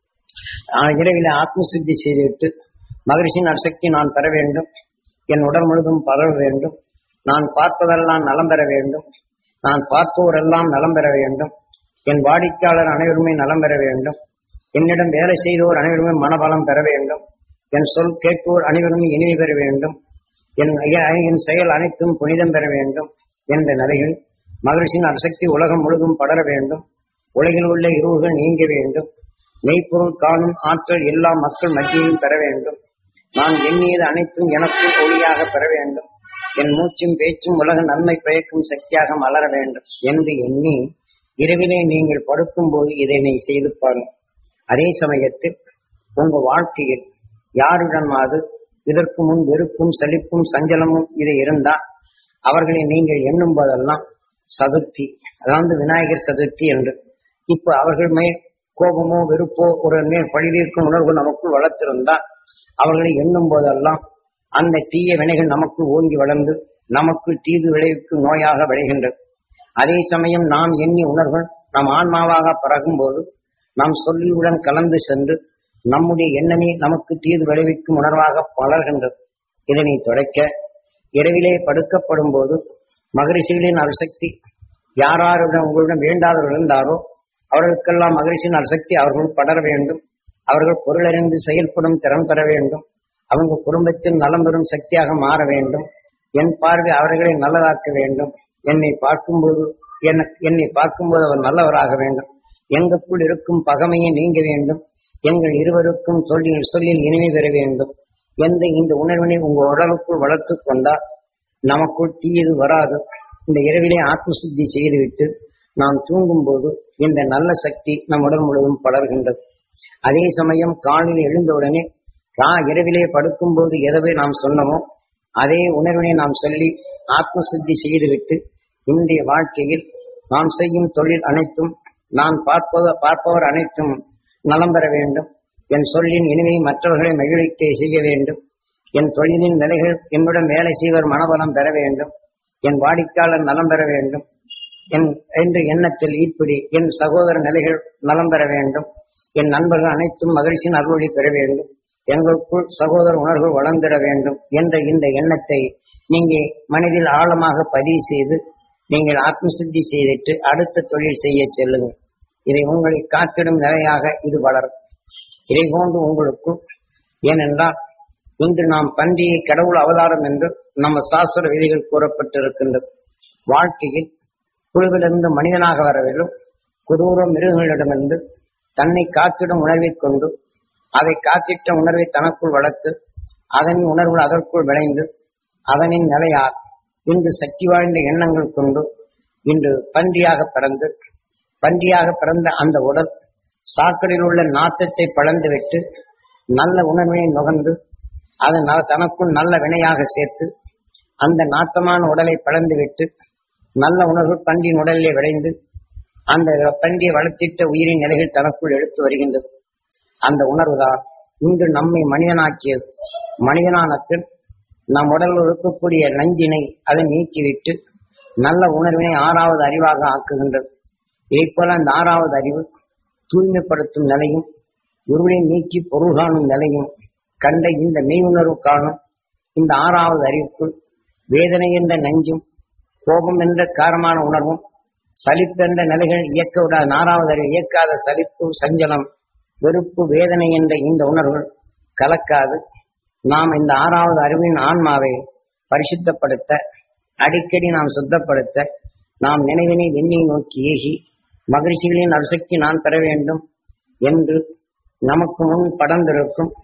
ஆஹ் இரவிலே ஆத்ம சித்தி செய்துவிட்டு மகிழ்ச்சியின் அசக்தி நான் பெற வேண்டும் என் உடல் முழுதும் பரவ வேண்டும் நான் பார்ப்பதெல்லாம் நலம் பெற வேண்டும் நான் பார்ப்போரெல்லாம் நலம் பெற வேண்டும் என் வாடிக்கையாளர் அனைவருமே நலம் பெற வேண்டும் என்னிடம் வேலை செய்தோர் அனைவருமே மனபலம் பெற வேண்டும் என் சொல் கேட்போர் அனைவருமே இனிமை பெற வேண்டும் என் என் செயல் அனைத்தும் புனிதம் பெற வேண்டும் என்ற நிலையில் மகிழ்ச்சியின் அசக்தி உலகம் முழுதும் படர வேண்டும் உலகில் உள்ள இருவுகள் நீங்க வேண்டும் மெய்ப்பொருள் காணும் ஆற்றல் எல்லா மக்கள் மத்தியிலும் பெற வேண்டும் நான் எண்ணியது அனைத்தும் எனக்குள் ஒளியாக பெற வேண்டும் என் மூச்சும் பேச்சும் உலக நன்மை பயக்கும் சக்தியாக மலர வேண்டும் என்று எண்ணி இரவிலே நீங்கள் படுக்கும் போது இதனை செய்து பாருங்கள் அதே சமயத்தில் உங்க வாழ்க்கையில் யாருடனாவது இதற்கு முன் வெறுப்பும் சலிப்பும் சஞ்சலமும் இது இருந்தால் அவர்களை நீங்கள் எண்ணும் போதெல்லாம் சதுர்த்தி அதாவது விநாயகர் சதுர்த்தி என்று இப்ப அவர்கள் மேல் கோபமோ வெறுப்போ ஒரு மேல் பழிதீர்க்கும் உணர்வு நமக்குள் வளர்த்திருந்தால் அவர்களை எண்ணும் போதெல்லாம் அந்த தீய வினைகள் நமக்குள் ஓங்கி வளர்ந்து நமக்குள் தீது விளைவிக்கும் நோயாக விளைகின்றது அதே சமயம் நாம் எண்ணி உணர்வுகள் நம் ஆன்மாவாக பறகும் போது நாம் சொல்லியுடன் கலந்து சென்று நம்முடைய எண்ணமே நமக்கு தீது விளைவிக்கும் உணர்வாக பலர்கின்றது இதனை தொடக்க இரவிலே படுக்கப்படும் போது மகரிஷிகளின் அருசக்தி யாராருடன் உங்களிடம் வேண்டாதவர்கள் இருந்தாரோ அவர்களுக்கெல்லாம் மகிழ்ச்சியின் அசக்தி அவர்கள் படர வேண்டும் அவர்கள் பொருளறிந்து செயல்படும் திறன் பெற வேண்டும் அவங்க குடும்பத்தில் நலம் பெறும் சக்தியாக மாற வேண்டும் என் பார்வை அவர்களை நல்லதாக்க வேண்டும் என்னை பார்க்கும்போது என்னை பார்க்கும்போது அவர் நல்லவராக வேண்டும் எங்களுக்குள் இருக்கும் பகமையை நீங்க வேண்டும் எங்கள் இருவருக்கும் சொல்லில் சொல்லில் இனிமை பெற வேண்டும் என்ற இந்த உணர்வினை உங்க உடலுக்குள் வளர்த்து கொண்டால் நமக்குள் தீயது வராது இந்த இரவிலே ஆத்ம சித்தி செய்துவிட்டு நாம் தூங்கும் போது இந்த நல்ல சக்தி நம் உடல் முழுவதும் படர்கின்றது அதே சமயம் காலையில் எழுந்தவுடனே ரா இரவிலே படுக்கும் போது எதவை நாம் சொன்னோமோ அதே உணர்வினை நாம் சொல்லி ஆத்ம சித்தி செய்துவிட்டு இன்றைய வாழ்க்கையில் நாம் செய்யும் தொழில் அனைத்தும் நான் பார்ப்பத பார்ப்பவர் அனைத்தும் நலம் பெற வேண்டும் என் சொல்லின் இனிமை மற்றவர்களை மகிழ்விக்க செய்ய வேண்டும் என் தொழிலின் நிலைகள் என்னுடன் வேலை செய்வர் மனபலம் பெற வேண்டும் என் வாடிக்கையாளர் நலம் பெற வேண்டும் என் என்ற எண்ணத்தில் இப்படி என் சகோதர நிலைகள் நலம் பெற வேண்டும் என் நண்பர்கள் அனைத்தும் மகிழ்ச்சியின் அருளொளி பெற வேண்டும் எங்களுக்குள் சகோதர உணர்வு வளர்ந்திட வேண்டும் என்ற இந்த எண்ணத்தை நீங்க மனதில் ஆழமாக பதிவு செய்து நீங்கள் ஆத்ம சித்தி செய்துட்டு அடுத்த தொழில் செய்ய செல்லுங்கள் இதை உங்களை காத்திடும் நிலையாக இது வளரும் இதை போன்று உங்களுக்குள் ஏனென்றால் இன்று நாம் பன்றியை கடவுள் அவதாரம் என்று நம்ம சாஸ்திர விதிகள் கூறப்பட்டிருக்கின்றது வாழ்க்கையில் குழுவிலிருந்து மனிதனாக வர வேண்டும் கொடூர மிருகங்களிடமிருந்து தன்னை காத்திடும் உணர்வைக் கொண்டு அதை காத்திட்ட உணர்வை தனக்குள் வளர்த்து அதனின் உணர்வு அதற்குள் விளைந்து அதனின் நிலையார் இன்று சக்தி வாய்ந்த எண்ணங்கள் கொண்டு இன்று பன்றியாக பிறந்து பன்றியாக பிறந்த அந்த உடல் சாக்கடையில் உள்ள நாத்தத்தை பழந்துவிட்டு நல்ல உணர்வினை நுகர்ந்து அதை தனக்குள் நல்ல வினையாக சேர்த்து அந்த நாட்டமான உடலை பழந்துவிட்டு நல்ல உணர்வு பன்றியின் உடலிலே விளைந்து அந்த பன்றியை வளர்த்திட்ட உயிரின் நிலைகள் தனக்குள் எடுத்து வருகின்றது அந்த உணர்வுதான் இன்று நம்மை மனிதனாக்கியது மனிதனான பின் நம் உடலில் இருக்கக்கூடிய நஞ்சினை அதை நீக்கிவிட்டு நல்ல உணர்வினை ஆறாவது அறிவாக ஆக்குகின்றது இதைப்போல அந்த ஆறாவது அறிவு தூய்மைப்படுத்தும் நிலையும் இருளை நீக்கி பொருள் காணும் நிலையும் கண்ட இந்த மெய் உணர்வு காணும் இந்த ஆறாவது அறிவுக்குள் வேதனை என்ற நஞ்சும் கோபம் என்ற காரமான உணர்வும் சலிப்பு என்ற நிலைகள் இயக்க விடாத ஆறாவது அறிவு இயக்காத சலிப்பு சஞ்சலம் வெறுப்பு வேதனை என்ற இந்த உணர்வுகள் கலக்காது நாம் இந்த ஆறாவது அறிவின் ஆன்மாவை பரிசுத்தப்படுத்த அடிக்கடி நாம் சுத்தப்படுத்த நாம் நினைவினை வெண்ணியை நோக்கி ஏகி மகிழ்ச்சிகளின் அரிசக்தி நான் பெற வேண்டும் என்று நமக்கு முன் படர்ந்திருக்கும்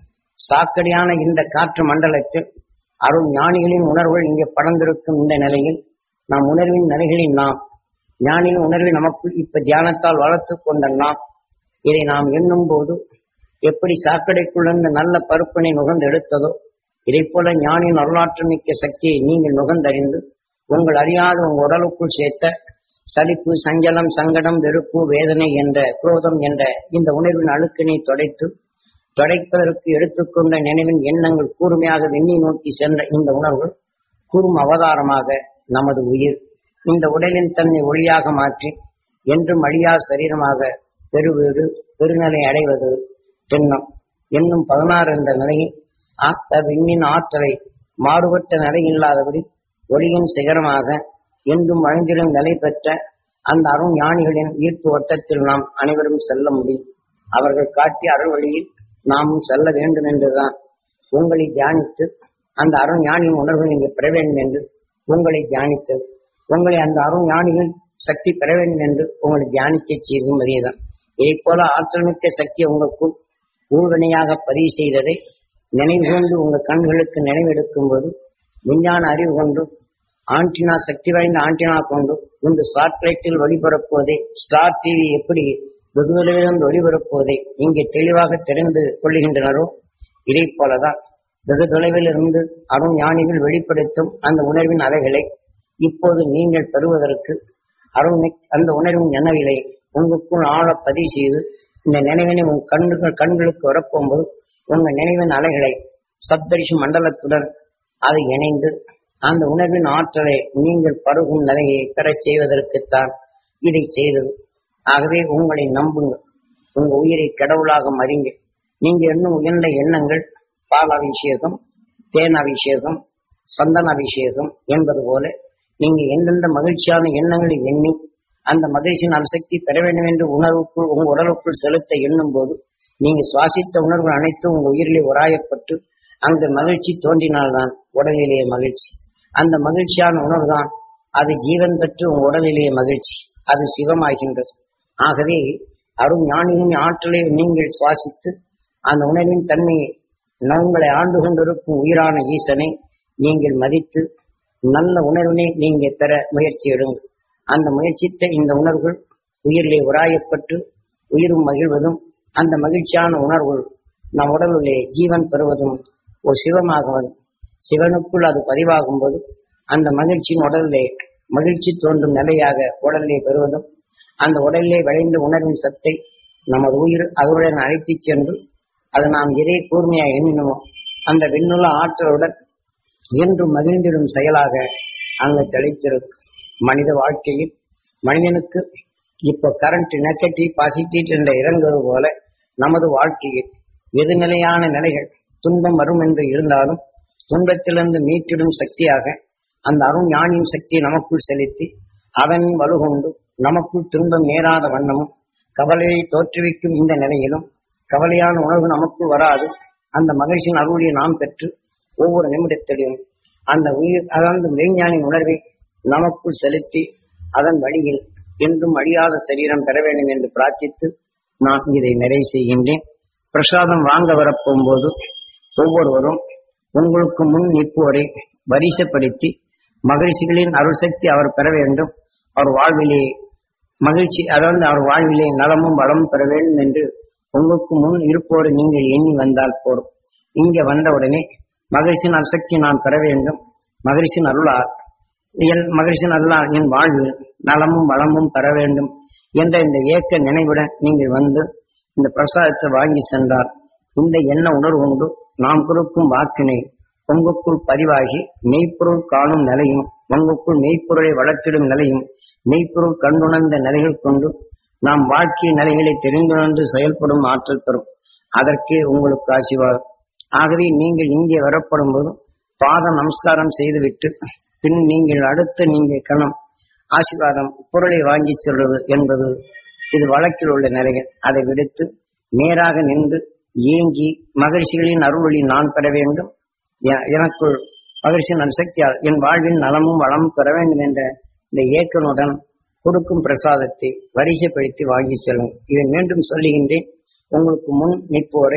சாக்கடையான இந்த காற்று மண்டலத்தில் அருள் ஞானிகளின் உணர்வுகள் இங்கே படர்ந்திருக்கும் இந்த நிலையில் நாம் உணர்வின் நிலைகளில் நாம் ஞானியின் உணர்வை நமக்குள் இப்ப தியானத்தால் வளர்த்து கொண்ட நாம் இதை நாம் எண்ணும் போது எப்படி சாக்கடைக்குள்ளிருந்து நல்ல பருப்பினை நுகர்ந்து எடுத்ததோ இதை போல ஞானியின் வரலாற்று மிக்க சக்தியை நீங்கள் நுகர்ந்தறிந்து உங்கள் அறியாத உங்கள் உடலுக்குள் சேர்த்த சலிப்பு சஞ்சலம் சங்கடம் வெறுப்பு வேதனை என்ற குரோதம் என்ற இந்த உணர்வின் அழுக்கினை தொடைத்து தொடைப்பதற்கு எடுத்துக்கொண்ட நினைவின் எண்ணங்கள் கூர்மையாக வெண்ணி நோக்கி சென்ற இந்த உணர்வு கூறும் அவதாரமாக நமது உயிர் இந்த உடலின் தன்னை ஒளியாக மாற்றி என்றும் அழியா சரீரமாக பெருவீடு பெருநிலை அடைவது திண்ணம் என்னும் பதினாறு என்ற நிலையில் ஆத்த விண்ணின் ஆற்றலை மாறுபட்ட நிலை இல்லாதபடி ஒளியின் சிகரமாக என்றும் அழிந்திடும் நிலை பெற்ற அந்த அருண் ஞானிகளின் ஈர்ப்பு வட்டத்தில் நாம் அனைவரும் செல்ல முடியும் அவர்கள் காட்டிய அருள் வழியில் நாமும் செல்ல வேண்டும் என்றுதான் உங்களை தியானித்து அந்த அருண் ஞானியின் உணர்வு நீங்க பெற வேண்டும் என்று உங்களை தியானித்தது உங்களை அந்த அருண் ஞானிகள் சக்தி பெற வேண்டும் என்று உங்களை தியானிக்க செய்தும் அதேதான் இதை போல ஆற்றல் மிக்க சக்தி உங்களுக்குள் ஊழ்வினையாக பதிவு செய்ததை நினைவு கொண்டு உங்க கண்களுக்கு நினைவெடுக்கும் போது விஞ்ஞான அறிவு கொண்டு ஆண்டினா சக்தி வாய்ந்த ஆண்டினா கொண்டு இந்த சாட்டலைட்டில் ஒளிபரப்புவதை ஸ்டார் டிவி எப்படி வெகு தொலைவிலிருந்து ஒளிபரப்புவதை இங்கே தெளிவாக தெரிந்து கொள்ளுகின்றனரோ இதை போலதான் வெகு தொலைவில் இருந்து அருண் ஞானிகள் வெளிப்படுத்தும் அந்த உணர்வின் அலைகளை இப்போது நீங்கள் பெறுவதற்கு அருண் அந்த உணர்வின் நினைவிலை உங்களுக்குள் ஆழ பதிவு செய்து இந்த நினைவினை உங்க கண்ணுகள் கண்களுக்கு வரப்போகும்போது உங்க நினைவின் அலைகளை சப்தரிஷி மண்டலத்துடன் அது இணைந்து அந்த உணர்வின் ஆற்றலை நீங்கள் பருகும் நிலையை பெறச் செய்வதற்குத்தான் இதை செய்தது ஆகவே உங்களை நம்புங்கள் உங்க உயிரை கடவுளாக மறிங்க நீங்க எண்ணும் உயர்ந்த எண்ணங்கள் பால் அபிஷேகம் தேன் அபிஷேகம் சந்தன அபிஷேகம் என்பது போல நீங்க எந்தெந்த மகிழ்ச்சியான எண்ணங்களை எண்ணி அந்த மகிழ்ச்சியின் அணுசக்தி பெற வேண்டும் என்று உணர்வுக்குள் உங்க உடலுக்குள் செலுத்த எண்ணும் போது நீங்க சுவாசித்த உணர்வு அனைத்தும் உங்க உயிரிலே உராயப்பட்டு அந்த மகிழ்ச்சி தோன்றினால்தான் உடலிலே மகிழ்ச்சி அந்த மகிழ்ச்சியான உணர்வு தான் அது ஜீவன் பெற்று உங்க உடலிலே மகிழ்ச்சி அது சிவமாகின்றது ஆகவே அருண் ஞானியின் ஆற்றலை நீங்கள் சுவாசித்து அந்த உணர்வின் தன்மையை உங்களை ஆண்டு கொண்டிருக்கும் உயிரான ஈசனை நீங்கள் மதித்து நல்ல உணர்வினை நீங்க பெற முயற்சி எடுங்கள் அந்த முயற்சித்த இந்த உணர்வுகள் உயிரிலே உராயப்பட்டு உயிரும் மகிழ்வதும் அந்த மகிழ்ச்சியான உணர்வு நம் உடலுள்ளே ஜீவன் பெறுவதும் ஒரு சிவமாகுவதும் சிவனுக்குள் அது பதிவாகும் போது அந்த மகிழ்ச்சியின் உடலிலே மகிழ்ச்சி தோன்றும் நிலையாக உடலிலே பெறுவதும் அந்த உடலிலே விளைந்த உணர்வின் சத்தை நமது உயிர் அதனுடன் அழைத்துச் சென்று அது நாம் எதை கூர்மையாக எண்ணினோமோ அந்த விண்ணுள்ள ஆற்றலுடன் என்றும் மகிழ்ந்திடும் செயலாக அங்கு தெளித்திருக்கும் மனித வாழ்க்கையில் மனிதனுக்கு இப்போ கரண்ட் நெகட்டிவ் பாசிட்டிவ் என்ற இறங்குவது போல நமது வாழ்க்கையில் எதுநிலையான நிலைகள் துன்பம் வரும் என்று இருந்தாலும் துன்பத்திலிருந்து மீட்டிடும் சக்தியாக அந்த அருண் ஞானியின் சக்தியை நமக்குள் செலுத்தி அவன் வலுகொண்டு நமக்குள் துன்பம் நேராத வண்ணமும் கவலையை தோற்றுவிக்கும் இந்த நிலையிலும் கவலையான உணர்வு நமக்குள் வராது அந்த மகிழ்ச்சியின் அருளியை நாம் பெற்று ஒவ்வொரு நிமிடத்திலும் அந்த உயிர் அதாவது மெய்ஞானின் உணர்வை நமக்குள் செலுத்தி அதன் வழியில் என்றும் அழியாத சரீரம் பெற வேண்டும் என்று பிரார்த்தித்து நான் இதை நிறைவு செய்கின்றேன் பிரசாதம் வாங்க வரப்போகும்போது ஒவ்வொருவரும் உங்களுக்கு முன் நிற்போரை வரிசைப்படுத்தி மகிழ்ச்சிகளின் அருள் சக்தி அவர் பெற வேண்டும் அவர் வாழ்விலே மகிழ்ச்சி அதாவது அவர் வாழ்விலே நலமும் வளமும் பெற வேண்டும் என்று உங்களுக்கு முன் இருப்போரை நீங்கள் எண்ணி வந்தால் போதும் இங்க வந்தவுடனே மகிழ்ச்சியின் அசக்தி நான் பெற வேண்டும் மகிழ்ச்சியின் அருளார் என் மகிழ்ச்சியின் அருளார் என் வாழ்வில் நலமும் வளமும் பெற வேண்டும் என்ற இந்த ஏக்க நினைவுடன் நீங்கள் வந்து இந்த பிரசாதத்தை வாங்கி சென்றால் இந்த எண்ண உணர்வு கொண்டு நாம் கொடுக்கும் வாக்கினை உங்களுக்குள் பதிவாகி மெய்ப்பொருள் காணும் நிலையும் உங்களுக்குள் மெய்ப்பொருளை வளர்த்திடும் நிலையும் மெய்ப்பொருள் கண்டுணர்ந்த நிலைகள் கொண்டு நாம் வாழ்க்கை நிலைகளை தெரிந்துணர்ந்து செயல்படும் ஆற்றல் பெறும் அதற்கே உங்களுக்கு ஆசீர்வாதம் ஆகவே நீங்கள் இங்கே வரப்படும் போது பாத நமஸ்காரம் செய்துவிட்டு பின் நீங்கள் அடுத்த நீங்கள் கணம் ஆசீர்வாதம் பொருளை வாங்கி செல்வது என்பது இது வழக்கில் உள்ள நிலைகள் அதை விடுத்து நேராக நின்று ஏங்கி மகிழ்ச்சிகளின் அருள்வழி நான் பெற வேண்டும் எ- எனக்குள் மகிழ்ச்சியின் அனுசக்தியால் என் வாழ்வின் நலமும் வளமும் பெற வேண்டும் என்ற இந்த ஏக்கனுடன் கொடுக்கும் பிரசாதத்தை வரிசைப்படுத்தி வாங்கி செல்லும் இதை மீண்டும் சொல்லுகின்றேன் உங்களுக்கு முன் நிற்போரை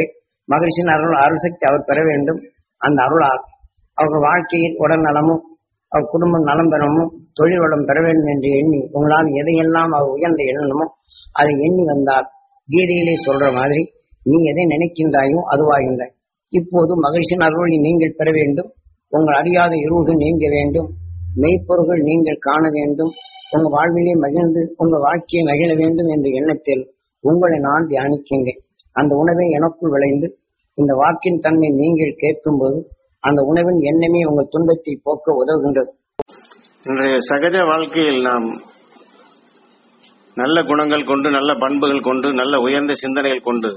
மகிழ்ச்சியின் அருள் அருள் சக்தி அவர் பெற வேண்டும் அந்த அருளால் அவர் வாழ்க்கையில் உடல் நலமும் அவர் குடும்பம் நலம் பெறவும் தொழில் வளம் பெற வேண்டும் என்று எண்ணி உங்களால் எதையெல்லாம் அவர் உயர்ந்த எண்ணணுமோ அதை எண்ணி வந்தால் கீதையிலே சொல்ற மாதிரி நீ எதை நினைக்கின்றாயோ அதுவாகின்றாய் இப்போது மகிழ்ச்சியின் அருளை நீங்கள் பெற வேண்டும் உங்கள் அறியாத இருள்கள் நீங்க வேண்டும் மெய்ப்பொருள்கள் நீங்கள் காண வேண்டும் உங்க வாழ்விலே மகிழ்ந்து உங்க வாழ்க்கையை மகிழ வேண்டும் என்ற எண்ணத்தில் உங்களை நான் தியானிக்கின்றேன் அந்த உணவை எனக்குள் விளைந்து இந்த வாக்கின் தன்மை நீங்கள் கேட்கும்போது அந்த உணவின் எண்ணமே உங்கள் துன்பத்தை போக்க உதவுகின்றது இன்றைய சகஜ வாழ்க்கையில் நாம் நல்ல குணங்கள் கொண்டு நல்ல பண்புகள் கொண்டு நல்ல உயர்ந்த சிந்தனைகள் கொண்டு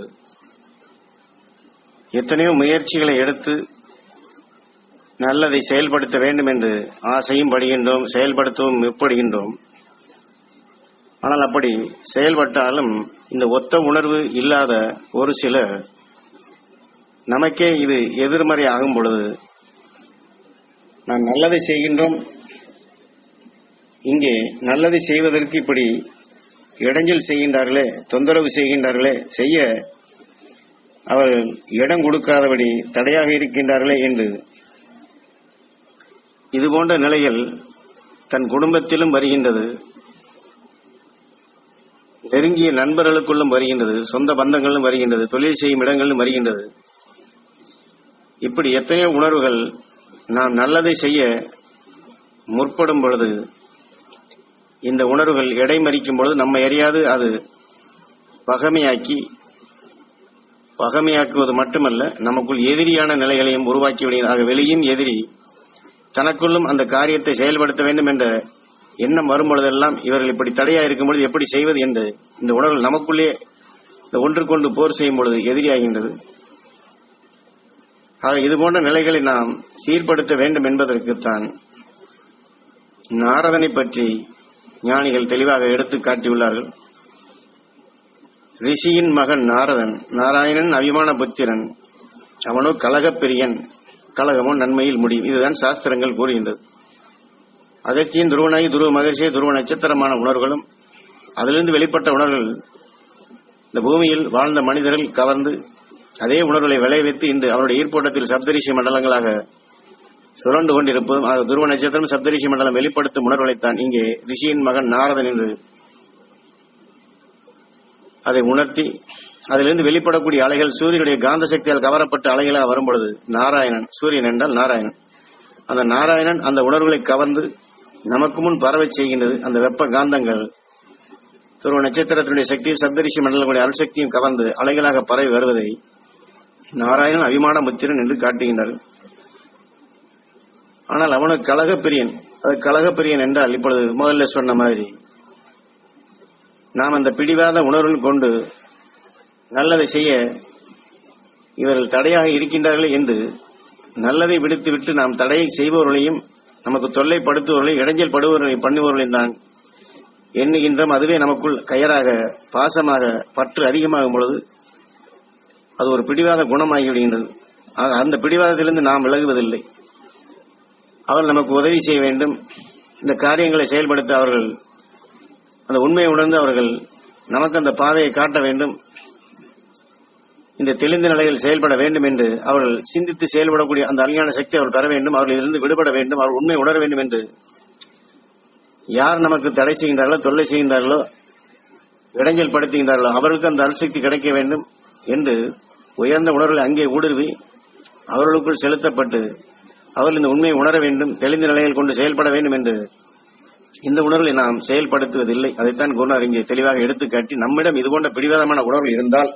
எத்தனையோ முயற்சிகளை எடுத்து நல்லதை செயல்படுத்த வேண்டும் என்று ஆசையும் படுகின்றோம் செயல்படுத்தவும் முற்படுகின்றோம் ஆனால் அப்படி செயல்பட்டாலும் இந்த ஒத்த உணர்வு இல்லாத ஒரு சிலர் நமக்கே இது எதிர்மறை ஆகும் பொழுது நாம் நல்லதை செய்கின்றோம் இங்கே நல்லதை செய்வதற்கு இப்படி இடைஞ்சல் செய்கின்றார்களே தொந்தரவு செய்கின்றார்களே செய்ய அவர்கள் இடம் கொடுக்காதபடி தடையாக இருக்கின்றார்களே என்று இது போன்ற நிலைகள் தன் குடும்பத்திலும் வருகின்றது நெருங்கிய நண்பர்களுக்குள்ளும் வருகின்றது சொந்த பந்தங்களிலும் வருகின்றது தொழில் செய்யும் இடங்களிலும் வருகின்றது இப்படி எத்தனையோ உணர்வுகள் நாம் நல்லதை செய்ய முற்படும் பொழுது இந்த உணர்வுகள் இடைமறிக்கும் பொழுது நம்ம அறியாது அது பகமையாக்கி பகமையாக்குவது மட்டுமல்ல நமக்குள் எதிரியான நிலைகளையும் உருவாக்கி விடுகிறது ஆக வெளியும் எதிரி தனக்குள்ளும் அந்த காரியத்தை செயல்படுத்த வேண்டும் என்ற எண்ணம் வரும் பொழுதெல்லாம் இவர்கள் இப்படி தடையா இருக்கும் பொழுது எப்படி செய்வது என்று இந்த உணர்வு நமக்குள்ளே இந்த ஒன்றுக்கொண்டு போர் செய்யும் பொழுது எதிரியாகின்றது ஆக இது போன்ற நிலைகளை நாம் சீர்படுத்த வேண்டும் என்பதற்குத்தான் நாரதனை பற்றி ஞானிகள் தெளிவாக எடுத்து காட்டியுள்ளார்கள் ரிஷியின் மகன் நாரதன் நாராயணன் அபிமான புத்திரன் அவனோ கலகப்பிரியன் கலகமோ நன்மையில் முடியும் இதுதான் சாஸ்திரங்கள் கூறுகின்றது அகஸ்தியின் துருவனாகி துருவ மகிழ்ச்சியை துருவ நட்சத்திரமான உணர்வுகளும் அதிலிருந்து வெளிப்பட்ட உணர்வுகள் இந்த பூமியில் வாழ்ந்த மனிதர்கள் கவர்ந்து அதே உணர்வுகளை விளைவித்து இன்று அவருடைய ஈர்ப்போட்டத்தில் சப்தரிஷி மண்டலங்களாக சுரண்டு கொண்டிருப்பதும் ஆக துருவ நட்சத்திரம் சப்தரிஷி மண்டலம் வெளிப்படுத்தும் உணர்வுகளைத்தான் இங்கே ரிஷியின் மகன் நாரதன் என்று அதை உணர்த்தி அதிலிருந்து வெளிப்படக்கூடிய அலைகள் சூரியனுடைய காந்த சக்தியால் கவரப்பட்ட அலைகளாக வரும்பொழுது நாராயணன் சூரியன் என்றால் நாராயணன் அந்த நாராயணன் அந்த உணர்வுகளை கவர்ந்து நமக்கு முன் பரவச் செய்கின்றது அந்த வெப்ப காந்தங்கள் துருவ நட்சத்திரத்தினுடைய சக்தியும் சப்தரிஷி மண்டலங்களுடைய அணுசக்தியும் கவர்ந்து அலைகளாக பரவி வருவதை நாராயணன் அபிமான முத்திரன் என்று காட்டுகின்றார் ஆனால் அவனுக்கு கழகப்பிரியன் அது கழகப்பிரியன் என்றால் இப்பொழுது முதல்ல சொன்ன மாதிரி நாம் அந்த பிடிவாத உணர்வுகள் கொண்டு நல்லதை செய்ய இவர்கள் தடையாக இருக்கின்றார்கள் என்று நல்லதை விடுத்துவிட்டு நாம் தடையை செய்பவர்களையும் நமக்கு தொல்லைப்படுத்துபவர்களையும் இடைஞ்சல் படுபவர்களை பண்ணுபவர்களையும் தான் எண்ணுகின்றோம் அதுவே நமக்குள் கயராக பாசமாக பற்று அதிகமாகும் பொழுது அது ஒரு பிடிவாத குணமாகி விடுகின்றது ஆக அந்த பிடிவாதத்திலிருந்து நாம் விலகுவதில்லை அவர்கள் நமக்கு உதவி செய்ய வேண்டும் இந்த காரியங்களை செயல்படுத்த அவர்கள் அந்த உண்மையை உணர்ந்து அவர்கள் நமக்கு அந்த பாதையை காட்ட வேண்டும் இந்த தெளிந்த நிலையில் செயல்பட வேண்டும் என்று அவர்கள் சிந்தித்து செயல்படக்கூடிய அந்த அஞ்ஞான சக்தி அவர்கள் பெற வேண்டும் அவர்கள் இதிலிருந்து விடுபட வேண்டும் அவர்கள் உண்மை உணர வேண்டும் என்று யார் நமக்கு தடை செய்கின்றார்களோ தொல்லை செய்கின்றார்களோ இடைஞ்சல் படுத்துகின்றார்களோ அவர்களுக்கு அந்த அணுசக்தி கிடைக்க வேண்டும் என்று உயர்ந்த உணர்வுகளை அங்கே ஊடுருவி அவர்களுக்குள் செலுத்தப்பட்டு அவர்கள் இந்த உண்மையை உணர வேண்டும் தெளிந்த நிலையில் கொண்டு செயல்பட வேண்டும் என்று இந்த உணர்வுகளை நாம் செயல்படுத்துவதில்லை அதைத்தான் குருநார் இங்கே தெளிவாக எடுத்துக்காட்டி நம்மிடம் இது போன்ற பிடிவாதமான உணர்வு இருந்தால்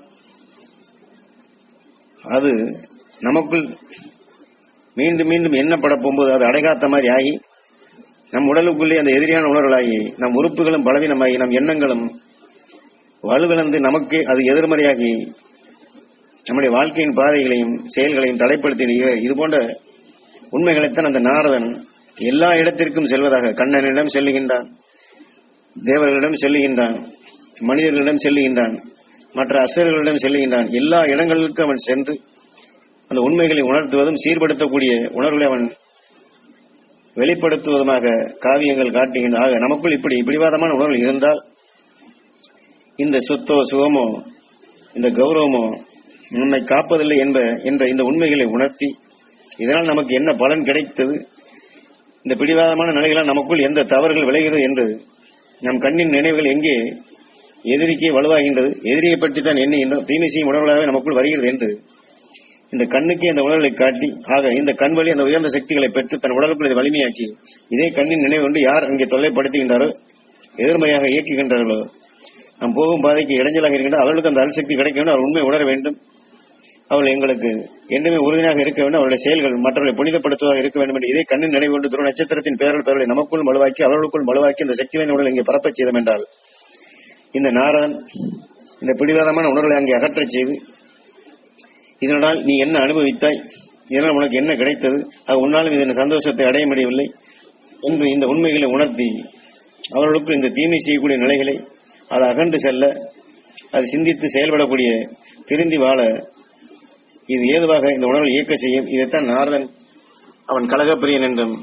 அது நமக்குள் மீண்டும் மீண்டும் எண்ணப்பட போகும்போது அது அடைகாத்த மாதிரி ஆகி நம் உடலுக்குள்ளே அந்த எதிரியான உணர்வுகளாகி நம் உறுப்புகளும் பலவீனமாகி நம் எண்ணங்களும் வலுவிழந்து நமக்கு அது எதிர்மறையாகி நம்முடைய வாழ்க்கையின் பாதைகளையும் செயல்களையும் தடைப்படுத்தி இது போன்ற உண்மைகளைத்தான் அந்த நாரதன் எல்லா இடத்திற்கும் செல்வதாக கண்ணனிடம் செல்லுகின்றான் தேவர்களிடம் செல்லுகின்றான் மனிதர்களிடம் செல்லுகின்றான் மற்ற அசுரர்களிடம் செல்லுகின்றான் எல்லா இடங்களுக்கும் அவன் சென்று அந்த உண்மைகளை உணர்த்துவதும் சீர்படுத்தக்கூடிய உணர்வுகளை அவன் வெளிப்படுத்துவதுமாக காவியங்கள் காட்டுகின்றன ஆக நமக்குள் இப்படி பிடிவாதமான உணர்வுகள் இருந்தால் இந்த சொத்தோ சுகமோ இந்த கௌரவமோ நம்மை காப்பதில்லை என்ப என்ற இந்த உண்மைகளை உணர்த்தி இதனால் நமக்கு என்ன பலன் கிடைத்தது இந்த பிடிவாதமான நிலைகளால் நமக்குள் எந்த தவறுகள் விளைகிறது என்று நம் கண்ணின் நினைவுகள் எங்கே எதிரிக்கே வலுவாகின்றது எதிரியை பற்றி தான் எண்ணுகின்றோம் தீமை செய்யும் உணர்வுகளாகவே நமக்குள் வருகிறது என்று இந்த கண்ணுக்கே இந்த உணர்வுகளை காட்டி ஆக இந்த கண் வழி அந்த உயர்ந்த சக்திகளை பெற்று தன் உடலுக்குள் இதை வலிமையாக்கி இதே கண்ணின் நினைவு கொண்டு யார் அங்கே தொல்லைப்படுத்துகின்றாரோ எதிர்மறையாக இயக்குகின்றார்களோ நாம் போகும் பாதைக்கு இடைஞ்சலாக இருக்கின்ற அவர்களுக்கு அந்த அல்சக்தி கிடைக்க வேண்டும் அவர் உண்மை உணர வேண்டும் அவள் எங்களுக்கு என்றுமே உறுதியாக இருக்க வேண்டும் அவருடைய செயல்கள் மற்றவர்களை புனிதப்படுத்துவதாக இருக்க வேண்டும் என்று இதே கண்ணின் நினைவு கொண்டு துருவ நட்சத்திரத்தின் பேரல் பேரலை நமக்குள் மழுவாக்கி அவர்களுக்குள் மழுவாக்கி இந்த சக்தி வாய்ந்த உடல் இங்கே பரப்பச் செய்தோம் என்றால் இந்த நாரதன் இந்த பிடிவாதமான உணர்வுகளை அங்கே அகற்றச் செய்து இதனால் நீ என்ன அனுபவித்தாய் இதனால் உனக்கு என்ன கிடைத்தது அது உன்னாலும் இதன் சந்தோஷத்தை அடைய முடியவில்லை என்று இந்த உண்மைகளை உணர்த்தி அவர்களுக்கு இந்த தீமை செய்யக்கூடிய நிலைகளை அது அகன்று செல்ல அது சிந்தித்து செயல்படக்கூடிய திருந்தி வாழ இது ஏதுவாக இந்த உணர்வை இயக்க செய்யும் இதைத்தான் நாரதன் அவன் கழகப்பிரியன் என்றும்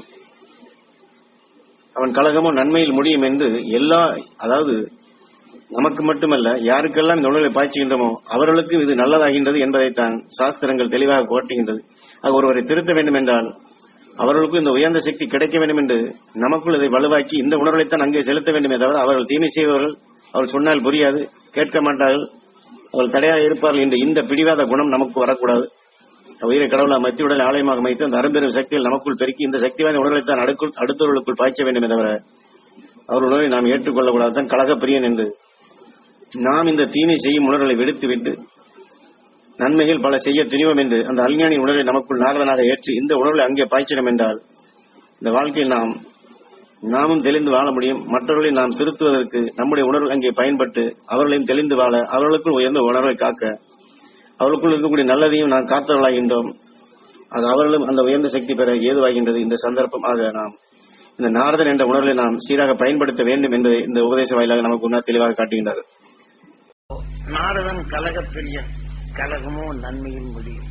அவன் கழகமும் நன்மையில் முடியும் என்று எல்லா அதாவது நமக்கு மட்டுமல்ல யாருக்கெல்லாம் இந்த உணர்வை பாய்ச்சுகின்றமோ அவர்களுக்கு இது நல்லதாகின்றது என்பதைத்தான் சாஸ்திரங்கள் தெளிவாக கோட்டுகின்றது அது ஒருவரை திருத்த வேண்டும் என்றால் அவர்களுக்கும் இந்த உயர்ந்த சக்தி கிடைக்க வேண்டும் என்று நமக்குள் இதை வலுவாக்கி இந்த உணர்வைத்தான் அங்கே செலுத்த வேண்டுமே தவிர அவர்கள் தீமை செய்பவர்கள் அவர்கள் சொன்னால் புரியாது கேட்க மாட்டார்கள் அவர்கள் தடையாக இருப்பார்கள் என்று இந்த பிடிவாத குணம் நமக்கு வரக்கூடாது உயிரை கடவுளா மத்தியுடல் ஆலயமாக வைத்து அந்த அரும்பெரும் சக்திகள் நமக்குள் பெருக்கி இந்த சக்தி வாய்ந்த உணர்வைத்தான் அடுக்குள் அடுத்தவர்களுக்குள் பாய்ச்ச வேண்டுமே தவிர அவர் உணர்வை நாம் ஏற்றுக்கொள்ளக்கூடாது தான் கழகப்பிரியன் என்று நாம் இந்த தீமை செய்யும் உணர்வுகளை விடுத்துவிட்டு நன்மைகள் பல செய்ய துணிவோம் என்று அந்த அல்ஞானி உணர்வை நமக்குள் நாரதனாக ஏற்று இந்த உணர்வை அங்கே பாய்ச்சிடும் என்றால் இந்த வாழ்க்கையில் நாம் நாமும் தெளிந்து வாழ முடியும் மற்றவர்களை நாம் திருத்துவதற்கு நம்முடைய உணர்வு அங்கே பயன்பட்டு அவர்களையும் தெளிந்து வாழ அவர்களுக்குள் உயர்ந்த உணர்வை காக்க அவர்களுக்குள் இருக்கக்கூடிய நல்லதையும் நாம் காத்தவர்களாகின்றோம் அது அவர்களும் அந்த உயர்ந்த சக்தி பெற ஏதுவாகின்றது இந்த சந்தர்ப்பம் ஆக நாம் இந்த நாரதன் என்ற உணர்வை நாம் சீராக பயன்படுத்த வேண்டும் என்பதை இந்த உபதேச வாயிலாக நமக்கு உணர் தெளிவாக காட்டுகின்றது நாரதன் கலகப்பிரியன் கலகமோ நன்மையில் முடியும்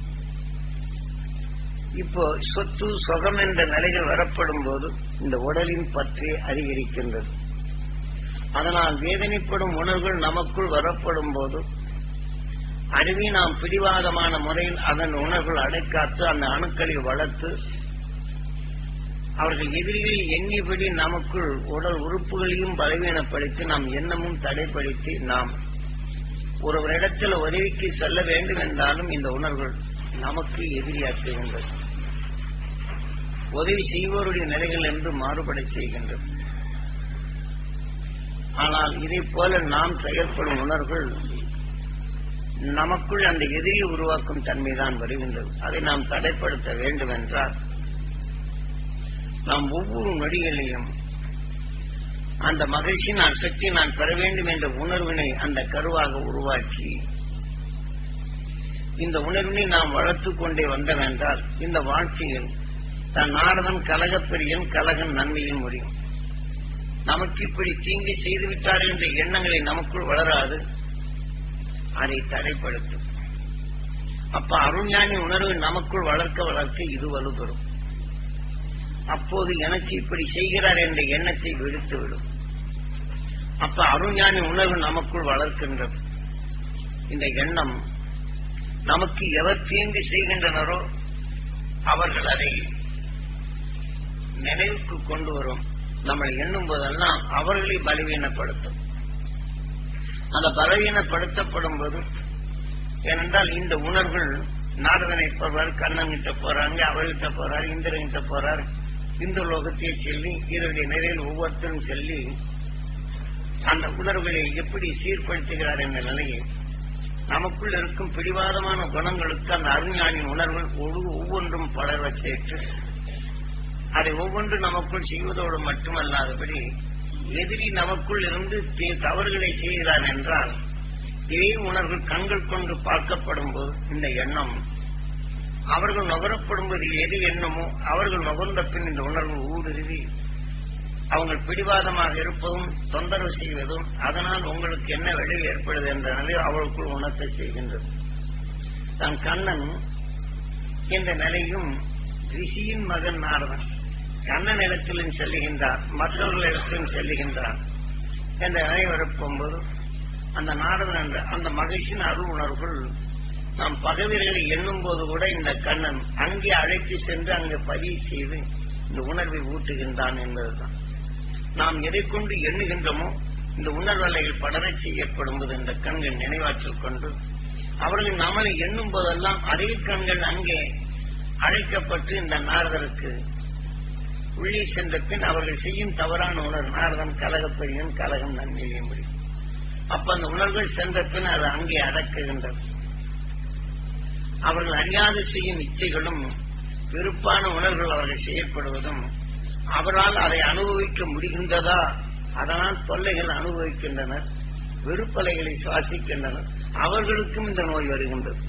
இப்போ சொத்து சொகம் என்ற நிலைகள் வரப்படும் போது இந்த உடலின் பற்றி அதிகரிக்கின்றது அதனால் வேதனைப்படும் உணர்வுகள் நமக்குள் வரப்படும் போது அறிவை நாம் பிடிவாதமான முறையில் அதன் உணர்வுகள் அடைக்காத்து அந்த அணுக்களை வளர்த்து அவர்கள் எதிரிகள் எண்ணியபடி நமக்குள் உடல் உறுப்புகளையும் பலவீனப்படுத்தி நாம் எண்ணமும் தடைப்படுத்தி நாம் ஒருவரிடத்தில் உதவிக்கு செல்ல வேண்டும் என்றாலும் இந்த உணர்வுகள் நமக்கு எதிரியாக்குகின்றது உதவி செய்வோருடைய நிலைகள் என்று மாறுபட செய்கின்றது ஆனால் இதை போல நாம் செயல்படும் உணர்வுகள் நமக்குள் அந்த எதிரியை உருவாக்கும் தன்மைதான் வருகின்றது அதை நாம் தடைப்படுத்த வேண்டும் என்றால் நாம் ஒவ்வொரு நொடிகளையும் அந்த மகிழ்ச்சி நான் சக்தி நான் பெற வேண்டும் என்ற உணர்வினை அந்த கருவாக உருவாக்கி இந்த உணர்வினை நாம் வளர்த்து கொண்டே வந்தவென்றால் இந்த வாழ்க்கையில் தன் நாரதன் கலகப்பெரியன் கலகன் நன்மையில் முடியும் நமக்கு இப்படி தீங்கு செய்துவிட்டார் என்ற எண்ணங்களை நமக்குள் வளராது அதை தடைப்படுத்தும் அப்ப அருஞானி உணர்வு நமக்குள் வளர்க்க வளர்க்க இது வலுப்பெறும் அப்போது எனக்கு இப்படி செய்கிறார் என்ற எண்ணத்தை விடுத்துவிடும் அப்ப அருஞானி உணர்வு நமக்குள் வளர்க்கின்றது இந்த எண்ணம் நமக்கு எவர் தீங்கு செய்கின்றனரோ அவர்கள் அதை நினைவுக்கு கொண்டு வரும் நம்மளை எண்ணும் போதெல்லாம் அவர்களை பலவீனப்படுத்தும் அந்த பலவீனப்படுத்தப்படும் போது ஏனென்றால் இந்த உணர்வுகள் நாரதனை போறார் கண்ணன் கிட்ட போறாங்க அவர்கிட்ட போறார் இந்திரன் கிட்ட போறார் இந்த லோகத்தை செல்லி இதனுடைய நிலையில் ஒவ்வொருத்தரும் செல்லி அந்த உணர்வுகளை எப்படி சீர்படுத்துகிறார் என்ற நிலையை நமக்குள் இருக்கும் பிடிவாதமான குணங்களுக்கு அந்த அருஞானின் உணர்வுகள் ஒழு- ஒவ்வொன்றும் பலர சேர்த்து அதை ஒவ்வொன்று நமக்குள் செய்வதோடு மட்டுமல்லாதபடி எதிரி நமக்குள் இருந்து தீ- தவறுகளை செய்கிறான் என்றால் இதே உணர்வு கண்கள் கொண்டு பார்க்கப்படும் போது இந்த எண்ணம் அவர்கள் நுகரப்படும் போது எது எண்ணமோ அவர்கள் நுகர்ந்த பின் இந்த உணர்வு ஊடுருவி அவங்க பிடிவாதமாக இருப்பதும் தொந்தரவு செய்வதும் அதனால் உங்களுக்கு என்ன விளைவு ஏற்படுது என்ற நிலை அவளுக்குள் உணர்த்த செய்கின்றது தன் கண்ணன் என்ற நிலையும் ரிஷியின் மகன் நாரதன் கண்ணன் இடத்திலும் செல்லுகின்றார் மற்றவர்களிடத்திலும் செல்லுகின்றார் என்ற நிலை வரப்போகும்போது அந்த நாரதன் என்ற அந்த மகிழ்ச்சியின் அருள் உணர்வுகள் நாம் பகைவர்களை எண்ணும் போது கூட இந்த கண்ணன் அங்கே அழைத்து சென்று அங்கே பதிவு செய்து இந்த உணர்வை ஊட்டுகின்றான் என்பதுதான் நாம் எதை கொண்டு எண்ணுகின்றோமோ இந்த உணர்வலைகள் படரச் செய்யப்படும்போது இந்த கண்கள் நினைவாற்றல் கொண்டு அவர்கள் நம்மளை எண்ணும் போதெல்லாம் அதே கண்கள் அங்கே அழைக்கப்பட்டு இந்த நாரதருக்கு உள்ளே சென்ற பின் அவர்கள் செய்யும் தவறான உணர்வு நாரதன் கலகப்பெரியன் கலகம் நன்மையிலே முடியும் அப்ப அந்த உணர்வுகள் சென்ற பின் அது அங்கே அடக்குகின்றது அவர்கள் அறியாது செய்யும் இச்சைகளும் வெறுப்பான உணர்வுகள் அவர்கள் செய்யப்படுவதும் அவரால் அதை அனுபவிக்க முடிகின்றதா அதனால் தொல்லைகள் அனுபவிக்கின்றனர் வெறுப்பலைகளை சுவாசிக்கின்றனர் அவர்களுக்கும் இந்த நோய் வருகின்றது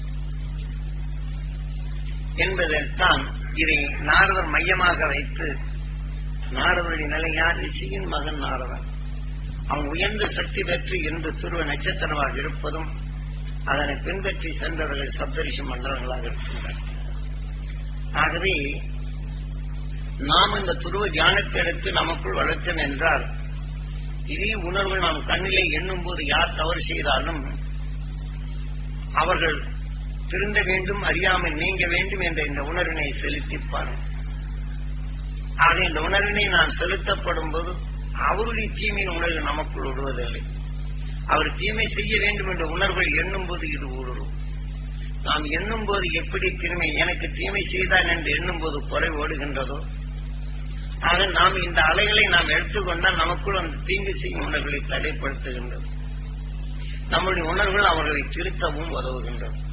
என்பதைத்தான் இதை நாரதர் மையமாக வைத்து நாரதனுடைய நிலை யார் ரிஷியின் மகன் நாரதன் அவன் உயர்ந்த சக்தி பெற்று என்று துருவ நட்சத்திரமாக இருப்பதும் அதனை பின்பற்றி சென்றவர்கள் சப்தரிஷி மண்டலங்களாக இருக்கின்றனர் ஆகவே நாம் இந்த துருவ தியானத்தை எடுத்து நமக்குள் வளர்த்தன் என்றால் இதே உணர்வு நாம் கண்ணிலே எண்ணும் போது யார் தவறு செய்தாலும் அவர்கள் திருந்த வேண்டும் அறியாமல் நீங்க வேண்டும் என்ற இந்த உணர்வினை செலுத்திப்பார் ஆக இந்த உணர்வினை நான் செலுத்தப்படும் போது அவருடைய தீமையின் உணர்வு நமக்குள் விடுவதில்லை அவர் தீமை செய்ய வேண்டும் என்ற உணர்வுகள் எண்ணும் போது இது ஊடுருவும் நாம் எண்ணும் போது எப்படி தீமை எனக்கு தீமை செய்தான் என்று எண்ணும் போது குறை ஓடுகின்றதோ ஆக நாம் இந்த அலைகளை நாம் எடுத்துக்கொண்டால் நமக்குள் அந்த தீங்கு செய்யும் உணர்வுகளை தடைப்படுத்துகின்றது நம்முடைய உணர்வுகள் அவர்களை திருத்தவும் உதவுகின்றது